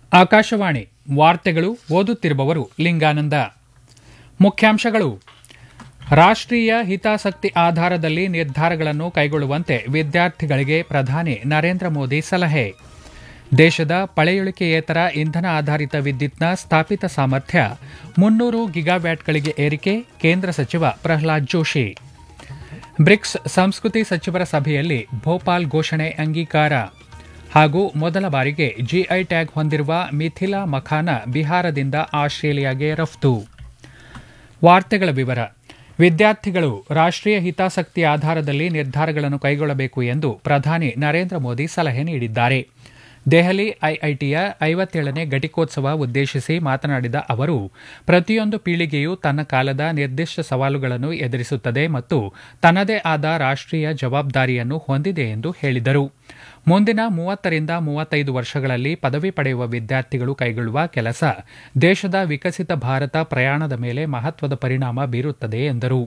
ಆಕಾಶವಾಣಿ ವಾರ್ತೆಗಳು ಓದುತ್ತಿರುವವರು ಲಿಂಗಾನಂದ ಮುಖ್ಯಾಂಶಗಳು ರಾಷ್ಟ್ರೀಯ ಹಿತಾಸಕ್ತಿ ಆಧಾರದಲ್ಲಿ ನಿರ್ಧಾರಗಳನ್ನು ಕೈಗೊಳ್ಳುವಂತೆ ವಿದ್ಯಾರ್ಥಿಗಳಿಗೆ ಪ್ರಧಾನಿ ನರೇಂದ್ರ ಮೋದಿ ಸಲಹೆ ದೇಶದ ಪಳೆಯುಳಿಕೆಯೇತರ ಇಂಧನ ಆಧಾರಿತ ವಿದ್ಯುತ್ನ ಸ್ಥಾಪಿತ ಸಾಮರ್ಥ್ಯ ಮುನ್ನೂರು ಗಿಗಾವ್ಯಾಟ್ಗಳಿಗೆ ಏರಿಕೆ ಕೇಂದ್ರ ಸಚಿವ ಪ್ರಹ್ಲಾದ್ ಜೋಶಿ ಬ್ರಿಕ್ಸ್ ಸಂಸ್ಕೃತಿ ಸಚಿವರ ಸಭೆಯಲ್ಲಿ ಭೋಪಾಲ್ ಘೋಷಣೆ ಅಂಗೀಕಾರ ಹಾಗೂ ಮೊದಲ ಬಾರಿಗೆ ಜಿಐ ಟ್ಯಾಗ್ ಹೊಂದಿರುವ ಮಿಥಿಲಾ ಮಖಾನ ಬಿಹಾರದಿಂದ ಆಸ್ಟ್ರೇಲಿಯಾಗೆ ರಫ್ತು ವಾರ್ತೆಗಳ ವಿವರ ವಿದ್ಯಾರ್ಥಿಗಳು ರಾಷ್ಟ್ರೀಯ ಹಿತಾಸಕ್ತಿ ಆಧಾರದಲ್ಲಿ ನಿರ್ಧಾರಗಳನ್ನು ಕೈಗೊಳ್ಳಬೇಕು ಎಂದು ಪ್ರಧಾನಿ ನರೇಂದ್ರ ಮೋದಿ ಸಲಹೆ ನೀಡಿದ್ದಾರೆ ದೆಹಲಿ ಐಐಟಿಯ ಐವತ್ತೇಳನೇ ಘಟಿಕೋತ್ಸವ ಉದ್ದೇಶಿಸಿ ಮಾತನಾಡಿದ ಅವರು ಪ್ರತಿಯೊಂದು ಪೀಳಿಗೆಯು ತನ್ನ ಕಾಲದ ನಿರ್ದಿಷ್ಟ ಸವಾಲುಗಳನ್ನು ಎದುರಿಸುತ್ತದೆ ಮತ್ತು ತನ್ನದೇ ಆದ ರಾಷ್ಟ್ರೀಯ ಜವಾಬ್ದಾರಿಯನ್ನು ಹೊಂದಿದೆ ಎಂದು ಹೇಳಿದರು ಮುಂದಿನ ಮೂವತ್ತರಿಂದ ಮೂವತ್ತೈದು ವರ್ಷಗಳಲ್ಲಿ ಪದವಿ ಪಡೆಯುವ ವಿದ್ಯಾರ್ಥಿಗಳು ಕೈಗೊಳ್ಳುವ ಕೆಲಸ ದೇಶದ ವಿಕಸಿತ ಭಾರತ ಪ್ರಯಾಣದ ಮೇಲೆ ಮಹತ್ವದ ಪರಿಣಾಮ ಬೀರುತ್ತದೆ ಎಂದರು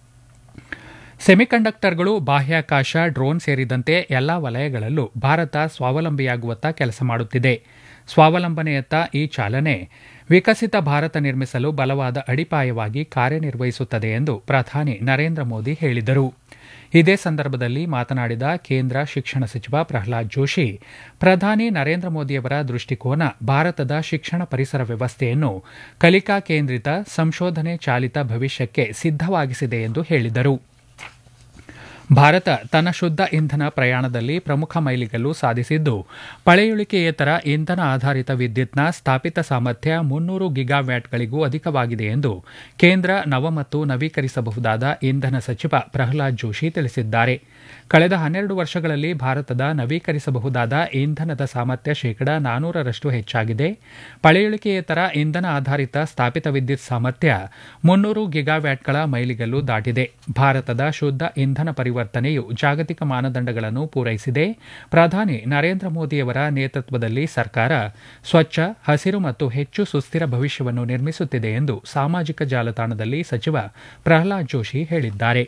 ಸೆಮಿಕಂಡಕ್ಟರ್ಗಳು ಬಾಹ್ಯಾಕಾಶ ಡ್ರೋನ್ ಸೇರಿದಂತೆ ಎಲ್ಲಾ ವಲಯಗಳಲ್ಲೂ ಭಾರತ ಸ್ವಾವಲಂಬಿಯಾಗುವತ್ತ ಕೆಲಸ ಮಾಡುತ್ತಿದೆ ಸ್ವಾವಲಂಬನೆಯತ್ತ ಈ ಚಾಲನೆ ವಿಕಸಿತ ಭಾರತ ನಿರ್ಮಿಸಲು ಬಲವಾದ ಅಡಿಪಾಯವಾಗಿ ಕಾರ್ಯನಿರ್ವಹಿಸುತ್ತದೆ ಎಂದು ಪ್ರಧಾನಿ ನರೇಂದ್ರ ಮೋದಿ ಹೇಳಿದರು ಇದೇ ಸಂದರ್ಭದಲ್ಲಿ ಮಾತನಾಡಿದ ಕೇಂದ್ರ ಶಿಕ್ಷಣ ಸಚಿವ ಪ್ರಹ್ಲಾದ್ ಜೋಶಿ ಪ್ರಧಾನಿ ನರೇಂದ್ರ ಮೋದಿಯವರ ದೃಷ್ಟಿಕೋನ ಭಾರತದ ಶಿಕ್ಷಣ ಪರಿಸರ ವ್ಯವಸ್ಥೆಯನ್ನು ಕಲಿಕಾ ಕೇಂದ್ರಿತ ಸಂಶೋಧನೆ ಚಾಲಿತ ಭವಿಷ್ಯಕ್ಕೆ ಸಿದ್ಧವಾಗಿಸಿದೆ ಎಂದು ಹೇಳಿದರು ಭಾರತ ತನ್ನ ಶುದ್ಧ ಇಂಧನ ಪ್ರಯಾಣದಲ್ಲಿ ಪ್ರಮುಖ ಮೈಲಿಗಲ್ಲು ಸಾಧಿಸಿದ್ದು ಪಳೆಯುಳಿಕೆಯೇತರ ಇಂಧನ ಆಧಾರಿತ ವಿದ್ಯುತ್ನ ಸ್ಥಾಪಿತ ಸಾಮರ್ಥ್ಯ ಮುನ್ನೂರು ಗಿಗಾವ್ಯಾಟ್ಗಳಿಗೂ ಅಧಿಕವಾಗಿದೆ ಎಂದು ಕೇಂದ್ರ ನವ ಮತ್ತು ನವೀಕರಿಸಬಹುದಾದ ಇಂಧನ ಸಚಿವ ಪ್ರಹ್ಲಾದ್ ಜೋಶಿ ತಿಳಿಸಿದ್ದಾರೆ ಕಳೆದ ಹನ್ನೆರಡು ವರ್ಷಗಳಲ್ಲಿ ಭಾರತದ ನವೀಕರಿಸಬಹುದಾದ ಇಂಧನದ ಸಾಮರ್ಥ್ಯ ಶೇಕಡಾ ನಾನೂರರಷ್ಟು ಹೆಚ್ಚಾಗಿದೆ ಪಳೆಯುಳಿಕೆಯೇತರ ಇಂಧನ ಆಧಾರಿತ ಸ್ಥಾಪಿತ ವಿದ್ಯುತ್ ಸಾಮರ್ಥ್ಯ ಮುನ್ನೂರು ಗಿಗಾವ್ಯಾಟ್ಗಳ ಮೈಲಿಗಲ್ಲು ದಾಟಿದೆ ಭಾರತದ ಶುದ್ಧ ಇಂಧನ ಪರಿವರ್ತನೆಯು ಜಾಗತಿಕ ಮಾನದಂಡಗಳನ್ನು ಪೂರೈಸಿದೆ ಪ್ರಧಾನಿ ನರೇಂದ್ರ ಮೋದಿಯವರ ನೇತೃತ್ವದಲ್ಲಿ ಸರ್ಕಾರ ಸ್ವಚ್ಛ ಹಸಿರು ಮತ್ತು ಹೆಚ್ಚು ಸುಸ್ಥಿರ ಭವಿಷ್ಯವನ್ನು ನಿರ್ಮಿಸುತ್ತಿದೆ ಎಂದು ಸಾಮಾಜಿಕ ಜಾಲತಾಣದಲ್ಲಿ ಸಚಿವ ಪ್ರಹ್ಲಾದ್ ಜೋಶಿ ಹೇಳಿದ್ದಾರೆ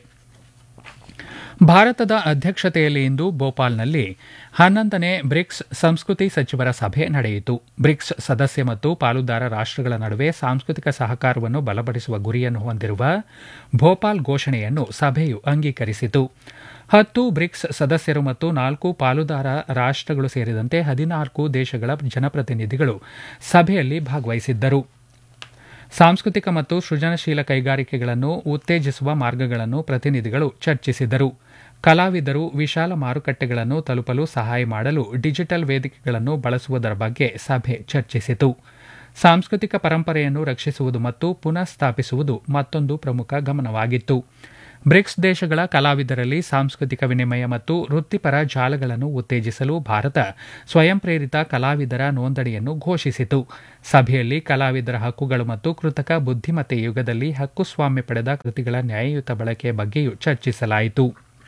ಭಾರತದ ಅಧ್ಯಕ್ಷತೆಯಲ್ಲಿ ಇಂದು ಭೋಪಾಲ್ನಲ್ಲಿ ಹನ್ನೊಂದನೇ ಬ್ರಿಕ್ಸ್ ಸಂಸ್ಕೃತಿ ಸಚಿವರ ಸಭೆ ನಡೆಯಿತು ಬ್ರಿಕ್ಸ್ ಸದಸ್ಯ ಮತ್ತು ಪಾಲುದಾರ ರಾಷ್ಟಗಳ ನಡುವೆ ಸಾಂಸ್ಕೃತಿಕ ಸಹಕಾರವನ್ನು ಬಲಪಡಿಸುವ ಗುರಿಯನ್ನು ಹೊಂದಿರುವ ಭೋಪಾಲ್ ಘೋಷಣೆಯನ್ನು ಸಭೆಯು ಅಂಗೀಕರಿಸಿತು ಹತ್ತು ಬ್ರಿಕ್ಸ್ ಸದಸ್ಯರು ಮತ್ತು ನಾಲ್ಕು ಪಾಲುದಾರ ರಾಷ್ಟಗಳು ಸೇರಿದಂತೆ ಹದಿನಾಲ್ಕು ದೇಶಗಳ ಜನಪ್ರತಿನಿಧಿಗಳು ಸಭೆಯಲ್ಲಿ ಭಾಗವಹಿಸಿದ್ದರು ಸಾಂಸ್ಕೃತಿಕ ಮತ್ತು ಸೃಜನಶೀಲ ಕೈಗಾರಿಕೆಗಳನ್ನು ಉತ್ತೇಜಿಸುವ ಮಾರ್ಗಗಳನ್ನು ಪ್ರತಿನಿಧಿಗಳು ಚರ್ಚಿಸಿದರು ಕಲಾವಿದರು ವಿಶಾಲ ಮಾರುಕಟ್ಟೆಗಳನ್ನು ತಲುಪಲು ಸಹಾಯ ಮಾಡಲು ಡಿಜಿಟಲ್ ವೇದಿಕೆಗಳನ್ನು ಬಳಸುವುದರ ಬಗ್ಗೆ ಸಭೆ ಚರ್ಚಿಸಿತು ಸಾಂಸ್ಕೃತಿಕ ಪರಂಪರೆಯನ್ನು ರಕ್ಷಿಸುವುದು ಮತ್ತು ಪುನಃ ಸ್ಥಾಪಿಸುವುದು ಮತ್ತೊಂದು ಪ್ರಮುಖ ಗಮನವಾಗಿತ್ತು ಬ್ರಿಕ್ಸ್ ದೇಶಗಳ ಕಲಾವಿದರಲ್ಲಿ ಸಾಂಸ್ಕೃತಿಕ ವಿನಿಮಯ ಮತ್ತು ವೃತ್ತಿಪರ ಜಾಲಗಳನ್ನು ಉತ್ತೇಜಿಸಲು ಭಾರತ ಸ್ವಯಂ ಪ್ರೇರಿತ ಕಲಾವಿದರ ನೋಂದಣಿಯನ್ನು ಘೋಷಿಸಿತು ಸಭೆಯಲ್ಲಿ ಕಲಾವಿದರ ಹಕ್ಕುಗಳು ಮತ್ತು ಕೃತಕ ಬುದ್ಧಿಮತ್ತೆ ಯುಗದಲ್ಲಿ ಹಕ್ಕುಸ್ವಾಮ್ಯ ಪಡೆದ ಕೃತಿಗಳ ನ್ಯಾಯಯುತ ಬಳಕೆಯ ಬಗ್ಗೆಯೂ ಚರ್ಚಿಸಲಾಯಿತು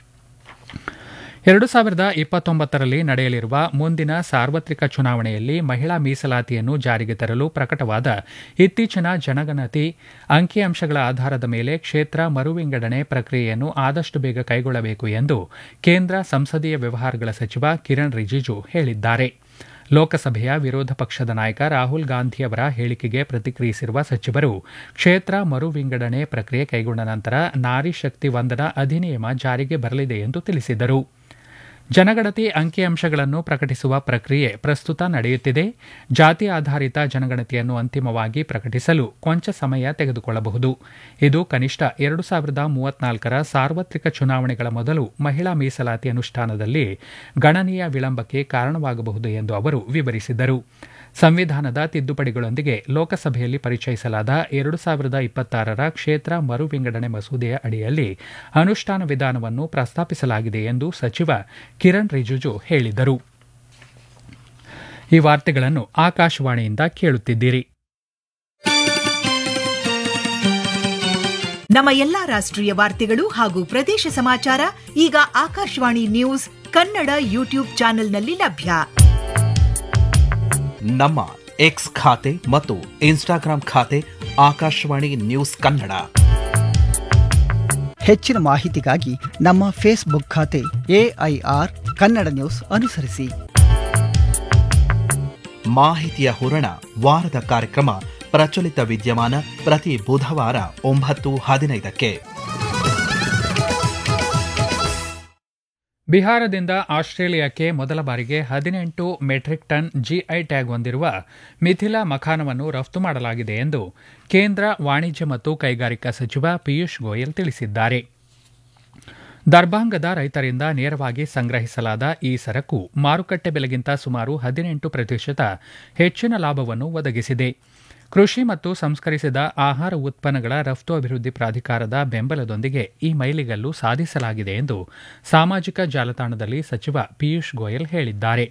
ಎರಡು ಸಾವಿರದ ಇಪ್ಪತ್ತೊಂಬತ್ತರಲ್ಲಿ ನಡೆಯಲಿರುವ ಮುಂದಿನ ಸಾರ್ವತ್ರಿಕ ಚುನಾವಣೆಯಲ್ಲಿ ಮಹಿಳಾ ಮೀಸಲಾತಿಯನ್ನು ಜಾರಿಗೆ ತರಲು ಪ್ರಕಟವಾದ ಇತ್ತೀಚಿನ ಜನಗಣತಿ ಅಂಕಿಅಂಶಗಳ ಆಧಾರದ ಮೇಲೆ ಕ್ಷೇತ್ರ ಮರುವಿಂಗಡಣೆ ಪ್ರಕ್ರಿಯೆಯನ್ನು ಆದಷ್ಟು ಬೇಗ ಕೈಗೊಳ್ಳಬೇಕು ಎಂದು ಕೇಂದ್ರ ಸಂಸದೀಯ ವ್ಯವಹಾರಗಳ ಸಚಿವ ಕಿರಣ್ ರಿಜಿಜು ಹೇಳಿದ್ದಾರೆ ಲೋಕಸಭೆಯ ವಿರೋಧ ಪಕ್ಷದ ನಾಯಕ ರಾಹುಲ್ ಗಾಂಧಿ ಅವರ ಹೇಳಿಕೆಗೆ ಪ್ರತಿಕ್ರಿಯಿಸಿರುವ ಸಚಿವರು ಕ್ಷೇತ್ರ ಮರು ವಿಂಗಡಣೆ ಪ್ರಕ್ರಿಯೆ ಕೈಗೊಂಡ ನಂತರ ನಾರಿ ಶಕ್ತಿ ವಂದನಾ ಅಧಿನಿಯಮ ಜಾರಿಗೆ ಬರಲಿದೆ ಎಂದು ತಿಳಿಸಿದರು ಜನಗಣತಿ ಅಂಕಿಅಂಶಗಳನ್ನು ಪ್ರಕಟಿಸುವ ಪ್ರಕ್ರಿಯೆ ಪ್ರಸ್ತುತ ನಡೆಯುತ್ತಿದೆ ಜಾತಿ ಆಧಾರಿತ ಜನಗಣತಿಯನ್ನು ಅಂತಿಮವಾಗಿ ಪ್ರಕಟಿಸಲು ಕೊಂಚ ಸಮಯ ತೆಗೆದುಕೊಳ್ಳಬಹುದು ಇದು ಕನಿಷ್ಠ ಎರಡು ಸಾವಿರದ ಮೂವತ್ನಾಲ್ಕರ ಸಾರ್ವತ್ರಿಕ ಚುನಾವಣೆಗಳ ಮೊದಲು ಮಹಿಳಾ ಮೀಸಲಾತಿ ಅನುಷ್ಠಾನದಲ್ಲಿ ಗಣನೀಯ ವಿಳಂಬಕ್ಕೆ ಕಾರಣವಾಗಬಹುದು ಎಂದು ಅವರು ವಿವರಿಸಿದರು ಸಂವಿಧಾನದ ತಿದ್ದುಪಡಿಗಳೊಂದಿಗೆ ಲೋಕಸಭೆಯಲ್ಲಿ ಪರಿಚಯಿಸಲಾದ ಎರಡು ಸಾವಿರದ ಇಪ್ಪತ್ತಾರರ ಕ್ಷೇತ್ರ ಮರು ವಿಂಗಡಣೆ ಮಸೂದೆಯ ಅಡಿಯಲ್ಲಿ ಅನುಷ್ಠಾನ ವಿಧಾನವನ್ನು ಪ್ರಸ್ತಾಪಿಸಲಾಗಿದೆ ಎಂದು ಸಚಿವ ಕಿರಣ್ ರಿಜಿಜು ಹೇಳಿದರು ಈ ವಾರ್ತೆಗಳನ್ನು ಆಕಾಶವಾಣಿಯಿಂದ ಕೇಳುತ್ತಿದ್ದೀರಿ ನಮ್ಮ ಎಲ್ಲಾ ರಾಷ್ಟ್ರೀಯ ವಾರ್ತೆಗಳು ಹಾಗೂ ಪ್ರದೇಶ ಸಮಾಚಾರ ಈಗ ಆಕಾಶವಾಣಿ ನ್ಯೂಸ್ ಕನ್ನಡ ಯೂಟ್ಯೂಬ್ ಚಾನೆಲ್ನಲ್ಲಿ ಲಭ್ಯ ನಮ್ಮ ಎಕ್ಸ್ ಖಾತೆ ಮತ್ತು ಇನ್ಸ್ಟಾಗ್ರಾಂ ಖಾತೆ ಆಕಾಶವಾಣಿ ನ್ಯೂಸ್ ಕನ್ನಡ ಹೆಚ್ಚಿನ ಮಾಹಿತಿಗಾಗಿ ನಮ್ಮ ಫೇಸ್ಬುಕ್ ಖಾತೆ ಎಐಆರ್ ಕನ್ನಡ ನ್ಯೂಸ್ ಅನುಸರಿಸಿ ಮಾಹಿತಿಯ ಹೂರಣ ವಾರದ ಕಾರ್ಯಕ್ರಮ ಪ್ರಚಲಿತ ವಿದ್ಯಮಾನ ಪ್ರತಿ ಬುಧವಾರ ಒಂಬತ್ತು ಹದಿನೈದಕ್ಕೆ ಬಿಹಾರದಿಂದ ಆಸ್ಟ್ರೇಲಿಯಾಕ್ಕೆ ಮೊದಲ ಬಾರಿಗೆ ಹದಿನೆಂಟು ಮೆಟ್ರಿಕ್ ಟನ್ ಜಿಐ ಟ್ಯಾಗ್ ಹೊಂದಿರುವ ಮಿಥಿಲಾ ಮಖಾನವನ್ನು ರಫ್ತು ಮಾಡಲಾಗಿದೆ ಎಂದು ಕೇಂದ್ರ ವಾಣಿಜ್ಯ ಮತ್ತು ಕೈಗಾರಿಕಾ ಸಚಿವ ಪಿಯೂಷ್ ಗೋಯಲ್ ತಿಳಿಸಿದ್ದಾರೆ ದರ್ಭಾಂಗದ ರೈತರಿಂದ ನೇರವಾಗಿ ಸಂಗ್ರಹಿಸಲಾದ ಈ ಸರಕು ಮಾರುಕಟ್ಟೆ ಬೆಲೆಗಿಂತ ಸುಮಾರು ಹದಿನೆಂಟು ಪ್ರತಿಶತ ಹೆಚ್ಚಿನ ಲಾಭವನ್ನು ಒದಗಿಸಿದೆ ಕೃಷಿ ಮತ್ತು ಸಂಸ್ಕರಿಸಿದ ಆಹಾರ ಉತ್ಪನ್ನಗಳ ರಫ್ತು ಅಭಿವೃದ್ಧಿ ಪ್ರಾಧಿಕಾರದ ಬೆಂಬಲದೊಂದಿಗೆ ಈ ಮೈಲಿಗಲ್ಲು ಸಾಧಿಸಲಾಗಿದೆ ಎಂದು ಸಾಮಾಜಿಕ ಜಾಲತಾಣದಲ್ಲಿ ಸಚಿವ ಪಿಯೂಷ್ ಗೋಯಲ್ ಹೇಳಿದ್ದಾರೆ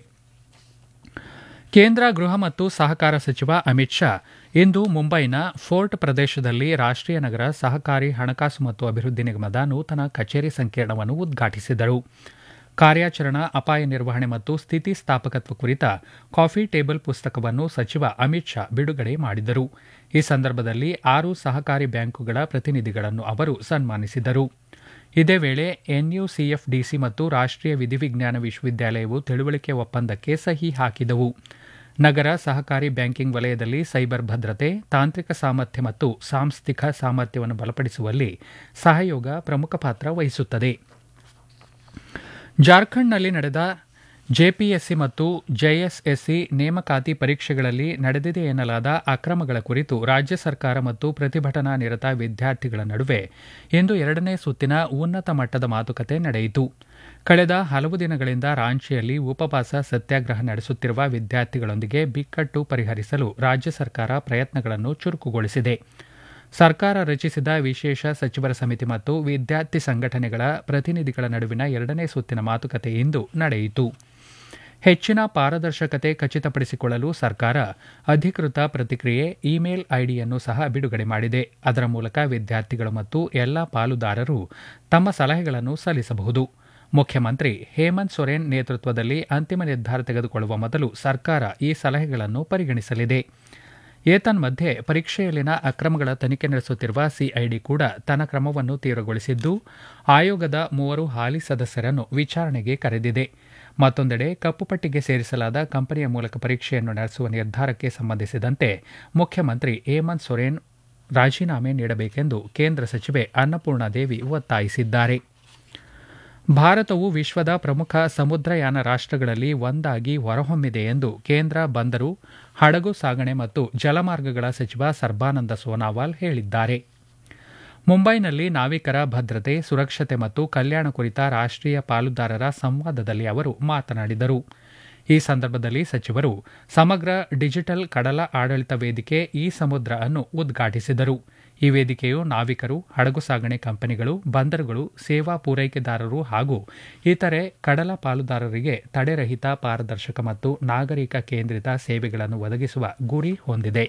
ಕೇಂದ್ರ ಗೃಹ ಮತ್ತು ಸಹಕಾರ ಸಚಿವ ಅಮಿತ್ ಶಾ ಇಂದು ಮುಂಬೈನ ಫೋರ್ಟ್ ಪ್ರದೇಶದಲ್ಲಿ ರಾಷ್ಟ್ರೀಯ ನಗರ ಸಹಕಾರಿ ಹಣಕಾಸು ಮತ್ತು ಅಭಿವೃದ್ಧಿ ನಿಗಮದ ನೂತನ ಕಚೇರಿ ಸಂಕೀರ್ಣವನ್ನು ಉದ್ಘಾಟಿಸಿದರು ಕಾರ್ಯಾಚರಣಾ ಅಪಾಯ ನಿರ್ವಹಣೆ ಮತ್ತು ಸ್ಥಿತಿಸ್ಥಾಪಕತ್ವ ಕುರಿತ ಕಾಫಿ ಟೇಬಲ್ ಪುಸ್ತಕವನ್ನು ಸಚಿವ ಅಮಿತ್ ಶಾ ಬಿಡುಗಡೆ ಮಾಡಿದರು ಈ ಸಂದರ್ಭದಲ್ಲಿ ಆರು ಸಹಕಾರಿ ಬ್ಯಾಂಕುಗಳ ಪ್ರತಿನಿಧಿಗಳನ್ನು ಅವರು ಸನ್ಮಾನಿಸಿದರು ಇದೇ ವೇಳೆ ಎನ್ಯುಸಿಎಫ್ಡಿಸಿ ಮತ್ತು ರಾಷ್ಟ್ರೀಯ ವಿಧಿವಿಜ್ಞಾನ ವಿಶ್ವವಿದ್ಯಾಲಯವು ತಿಳುವಳಿಕೆ ಒಪ್ಪಂದಕ್ಕೆ ಸಹಿ ಹಾಕಿದವು ನಗರ ಸಹಕಾರಿ ಬ್ಯಾಂಕಿಂಗ್ ವಲಯದಲ್ಲಿ ಸೈಬರ್ ಭದ್ರತೆ ತಾಂತ್ರಿಕ ಸಾಮರ್ಥ್ಯ ಮತ್ತು ಸಾಂಸ್ಥಿಕ ಸಾಮರ್ಥ್ಯವನ್ನು ಬಲಪಡಿಸುವಲ್ಲಿ ಸಹಯೋಗ ಪ್ರಮುಖ ಪಾತ್ರ ವಹಿಸುತ್ತದೆ ಜಾರ್ಖಂಡ್ನಲ್ಲಿ ನಡೆದ ಜೆಪಿಎಸ್ಸಿ ಮತ್ತು ಜೆಎಸ್ಎಸ್ಸಿ ನೇಮಕಾತಿ ಪರೀಕ್ಷೆಗಳಲ್ಲಿ ನಡೆದಿದೆ ಎನ್ನಲಾದ ಅಕ್ರಮಗಳ ಕುರಿತು ರಾಜ್ಯ ಸರ್ಕಾರ ಮತ್ತು ಪ್ರತಿಭಟನಾ ನಿರತ ವಿದ್ಯಾರ್ಥಿಗಳ ನಡುವೆ ಇಂದು ಎರಡನೇ ಸುತ್ತಿನ ಉನ್ನತ ಮಟ್ಟದ ಮಾತುಕತೆ ನಡೆಯಿತು ಕಳೆದ ಹಲವು ದಿನಗಳಿಂದ ರಾಂಚಿಯಲ್ಲಿ ಉಪವಾಸ ಸತ್ಯಾಗ್ರಹ ನಡೆಸುತ್ತಿರುವ ವಿದ್ಯಾರ್ಥಿಗಳೊಂದಿಗೆ ಬಿಕ್ಕಟ್ಟು ಪರಿಹರಿಸಲು ರಾಜ್ಯ ಸರ್ಕಾರ ಪ್ರಯತ್ನಗಳನ್ನು ಚುರುಕುಗೊಳಿಸಿದೆ ಸರ್ಕಾರ ರಚಿಸಿದ ವಿಶೇಷ ಸಚಿವರ ಸಮಿತಿ ಮತ್ತು ವಿದ್ಯಾರ್ಥಿ ಸಂಘಟನೆಗಳ ಪ್ರತಿನಿಧಿಗಳ ನಡುವಿನ ಎರಡನೇ ಸುತ್ತಿನ ಮಾತುಕತೆ ಇಂದು ನಡೆಯಿತು ಹೆಚ್ಚಿನ ಪಾರದರ್ಶಕತೆ ಖಚಿತಪಡಿಸಿಕೊಳ್ಳಲು ಸರ್ಕಾರ ಅಧಿಕೃತ ಪ್ರತಿಕ್ರಿಯೆ ಇಮೇಲ್ ಐಡಿಯನ್ನು ಸಹ ಬಿಡುಗಡೆ ಮಾಡಿದೆ ಅದರ ಮೂಲಕ ವಿದ್ಯಾರ್ಥಿಗಳು ಮತ್ತು ಎಲ್ಲಾ ಪಾಲುದಾರರು ತಮ್ಮ ಸಲಹೆಗಳನ್ನು ಸಲ್ಲಿಸಬಹುದು ಮುಖ್ಯಮಂತ್ರಿ ಹೇಮಂತ್ ಸೊರೇನ್ ನೇತೃತ್ವದಲ್ಲಿ ಅಂತಿಮ ನಿರ್ಧಾರ ತೆಗೆದುಕೊಳ್ಳುವ ಮೊದಲು ಸರ್ಕಾರ ಈ ಸಲಹೆಗಳನ್ನು ಪರಿಗಣಿಸಲಿದೆ ಏತನ್ಮಧ್ಯೆ ಪರೀಕ್ಷೆಯಲ್ಲಿನ ಅಕ್ರಮಗಳ ತನಿಖೆ ನಡೆಸುತ್ತಿರುವ ಸಿಐಡಿ ಕೂಡ ತನ್ನ ಕ್ರಮವನ್ನು ತೀವ್ರಗೊಳಿಸಿದ್ದು ಆಯೋಗದ ಮೂವರು ಹಾಲಿ ಸದಸ್ಯರನ್ನು ವಿಚಾರಣೆಗೆ ಕರೆದಿದೆ ಮತ್ತೊಂದೆಡೆ ಕಪ್ಪುಪಟ್ಟಿಗೆ ಸೇರಿಸಲಾದ ಕಂಪನಿಯ ಮೂಲಕ ಪರೀಕ್ಷೆಯನ್ನು ನಡೆಸುವ ನಿರ್ಧಾರಕ್ಕೆ ಸಂಬಂಧಿಸಿದಂತೆ ಮುಖ್ಯಮಂತ್ರಿ ಹೇಮಂತ್ ಸೊರೇನ್ ರಾಜೀನಾಮೆ ನೀಡಬೇಕೆಂದು ಕೇಂದ್ರ ಸಚಿವೆ ಅನ್ನಪೂರ್ಣಾದೇವಿ ಒತ್ತಾಯಿಸಿದ್ದಾರೆ ಭಾರತವು ವಿಶ್ವದ ಪ್ರಮುಖ ಸಮುದ್ರಯಾನ ರಾಷ್ಟ್ರಗಳಲ್ಲಿ ಒಂದಾಗಿ ಹೊರಹೊಮ್ಮಿದೆ ಎಂದು ಕೇಂದ್ರ ಬಂದರು ಹಡಗು ಸಾಗಣೆ ಮತ್ತು ಜಲಮಾರ್ಗಗಳ ಸಚಿವ ಸರ್ಬಾನಂದ ಸೋನಾವಾಲ್ ಹೇಳಿದ್ದಾರೆ ಮುಂಬೈನಲ್ಲಿ ನಾವಿಕರ ಭದ್ರತೆ ಸುರಕ್ಷತೆ ಮತ್ತು ಕಲ್ಯಾಣ ಕುರಿತ ರಾಷ್ಟ್ರೀಯ ಪಾಲುದಾರರ ಸಂವಾದದಲ್ಲಿ ಅವರು ಮಾತನಾಡಿದರು ಈ ಸಂದರ್ಭದಲ್ಲಿ ಸಚಿವರು ಸಮಗ್ರ ಡಿಜಿಟಲ್ ಕಡಲ ಆಡಳಿತ ವೇದಿಕೆ ಈ ಸಮುದ್ರ ಅನ್ನು ಉದ್ಘಾಟಿಸಿದರು ಈ ವೇದಿಕೆಯು ನಾವಿಕರು ಹಡಗು ಸಾಗಣೆ ಕಂಪನಿಗಳು ಬಂದರುಗಳು ಸೇವಾ ಪೂರೈಕೆದಾರರು ಹಾಗೂ ಇತರೆ ಕಡಲ ಪಾಲುದಾರರಿಗೆ ತಡೆರಹಿತ ಪಾರದರ್ಶಕ ಮತ್ತು ನಾಗರಿಕ ಕೇಂದ್ರಿತ ಸೇವೆಗಳನ್ನು ಒದಗಿಸುವ ಗುರಿ ಹೊಂದಿದೆ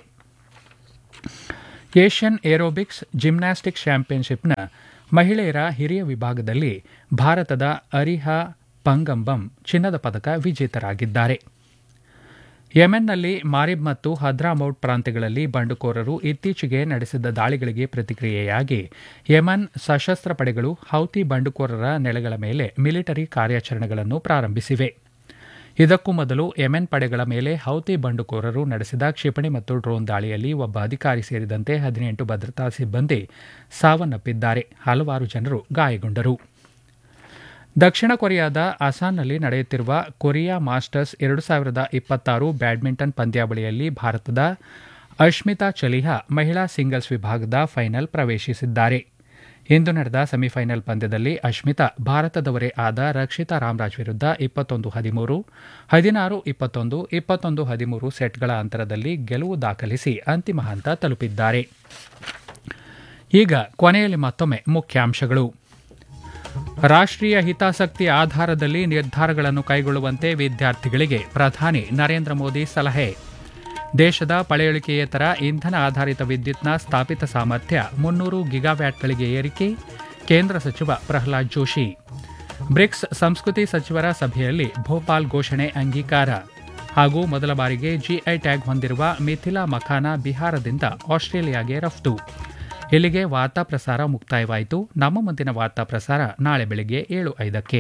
ಏಷ್ಯನ್ ಏರೋಬಿಕ್ಸ್ ಜಿಮ್ನಾಸ್ಟಿಕ್ ಚಾಂಪಿಯನ್ಶಿಪ್ನ ಮಹಿಳೆಯರ ಹಿರಿಯ ವಿಭಾಗದಲ್ಲಿ ಭಾರತದ ಅರಿಹಾ ಪಂಗಂಬಂ ಚಿನ್ನದ ಪದಕ ವಿಜೇತರಾಗಿದ್ದಾರೆ ಯೆಮೆನ್ನಲ್ಲಿ ಮಾರಿಬ್ ಮತ್ತು ಹದ್ರಾಮೌಟ್ ಪ್ರಾಂತ್ಯಗಳಲ್ಲಿ ಬಂಡುಕೋರರು ಇತ್ತೀಚೆಗೆ ನಡೆಸಿದ ದಾಳಿಗಳಿಗೆ ಪ್ರತಿಕ್ರಿಯೆಯಾಗಿ ಯೆಮನ್ ಸಶಸ್ತ್ರ ಪಡೆಗಳು ಹೌತಿ ಬಂಡುಕೋರರ ನೆಲೆಗಳ ಮೇಲೆ ಮಿಲಿಟರಿ ಕಾರ್ಯಾಚರಣೆಗಳನ್ನು ಪ್ರಾರಂಭಿಸಿವೆ ಇದಕ್ಕೂ ಮೊದಲು ಯೆಮೆನ್ ಪಡೆಗಳ ಮೇಲೆ ಹೌತಿ ಬಂಡುಕೋರರು ನಡೆಸಿದ ಕ್ಷಿಪಣಿ ಮತ್ತು ಡ್ರೋನ್ ದಾಳಿಯಲ್ಲಿ ಒಬ್ಬ ಅಧಿಕಾರಿ ಸೇರಿದಂತೆ ಹದಿನೆಂಟು ಭದ್ರತಾ ಸಿಬ್ಬಂದಿ ಸಾವನ್ನಪ್ಪಿದ್ದಾರೆ ಹಲವಾರು ಜನರು ಗಾಯಗೊಂಡರು ದಕ್ಷಿಣ ಕೊರಿಯಾದ ಅಸಾನ್ನಲ್ಲಿ ನಡೆಯುತ್ತಿರುವ ಕೊರಿಯಾ ಮಾಸ್ಟರ್ಸ್ ಎರಡು ಸಾವಿರದ ಇಪ್ಪತ್ತಾರು ಬ್ಯಾಡ್ಮಿಂಟನ್ ಪಂದ್ಯಾವಳಿಯಲ್ಲಿ ಭಾರತದ ಅಶ್ಮಿತಾ ಚಲಿಹಾ ಮಹಿಳಾ ಸಿಂಗಲ್ಸ್ ವಿಭಾಗದ ಫೈನಲ್ ಪ್ರವೇಶಿಸಿದ್ದಾರೆ ಇಂದು ನಡೆದ ಸೆಮಿಫೈನಲ್ ಪಂದ್ಯದಲ್ಲಿ ಅಶ್ಮಿತಾ ಭಾರತದವರೇ ಆದ ರಕ್ಷಿತಾ ರಾಮರಾಜ್ ವಿರುದ್ಧ ಇಪ್ಪತ್ತೊಂದು ಹದಿಮೂರು ಹದಿನಾರು ಇಪ್ಪತ್ತೊಂದು ಇಪ್ಪತ್ತೊಂದು ಹದಿಮೂರು ಸೆಟ್ಗಳ ಅಂತರದಲ್ಲಿ ಗೆಲುವು ದಾಖಲಿಸಿ ಅಂತಿಮ ಹಂತ ತಲುಪಿದ್ದಾರೆ ಈಗ ಕೊನೆಯಲ್ಲಿ ಮತ್ತೊಮ್ಮೆ ಮುಖ್ಯಾಂಶಗಳು ರಾಷ್ಟ್ರೀಯ ಹಿತಾಸಕ್ತಿ ಆಧಾರದಲ್ಲಿ ನಿರ್ಧಾರಗಳನ್ನು ಕೈಗೊಳ್ಳುವಂತೆ ವಿದ್ಯಾರ್ಥಿಗಳಿಗೆ ಪ್ರಧಾನಿ ನರೇಂದ್ರ ಮೋದಿ ಸಲಹೆ ದೇಶದ ಪಳೆಯುಳಿಕೆಯೇತರ ಇಂಧನ ಆಧಾರಿತ ವಿದ್ಯುತ್ನ ಸ್ಥಾಪಿತ ಸಾಮರ್ಥ್ಯ ಮುನ್ನೂರು ಗಿಗಾವ್ಯಾಟ್ಗಳಿಗೆ ಏರಿಕೆ ಕೇಂದ್ರ ಸಚಿವ ಪ್ರಹ್ಲಾದ್ ಜೋಶಿ ಬ್ರಿಕ್ಸ್ ಸಂಸ್ಕೃತಿ ಸಚಿವರ ಸಭೆಯಲ್ಲಿ ಭೋಪಾಲ್ ಘೋಷಣೆ ಅಂಗೀಕಾರ ಹಾಗೂ ಮೊದಲ ಬಾರಿಗೆ ಜಿಐ ಟ್ಯಾಗ್ ಹೊಂದಿರುವ ಮಿಥಿಲಾ ಮಖಾನ ಬಿಹಾರದಿಂದ ಆಸ್ಟ್ರೇಲಿಯಾಗೆ ರಫ್ತು ಇಲ್ಲಿಗೆ ವಾರ್ತಾ ಪ್ರಸಾರ ಮುಕ್ತಾಯವಾಯಿತು ನಮ್ಮ ಮುಂದಿನ ವಾರ್ತಾ ಪ್ರಸಾರ ನಾಳೆ ಬೆಳಗ್ಗೆ ಏಳು ಐದಕ್ಕೆ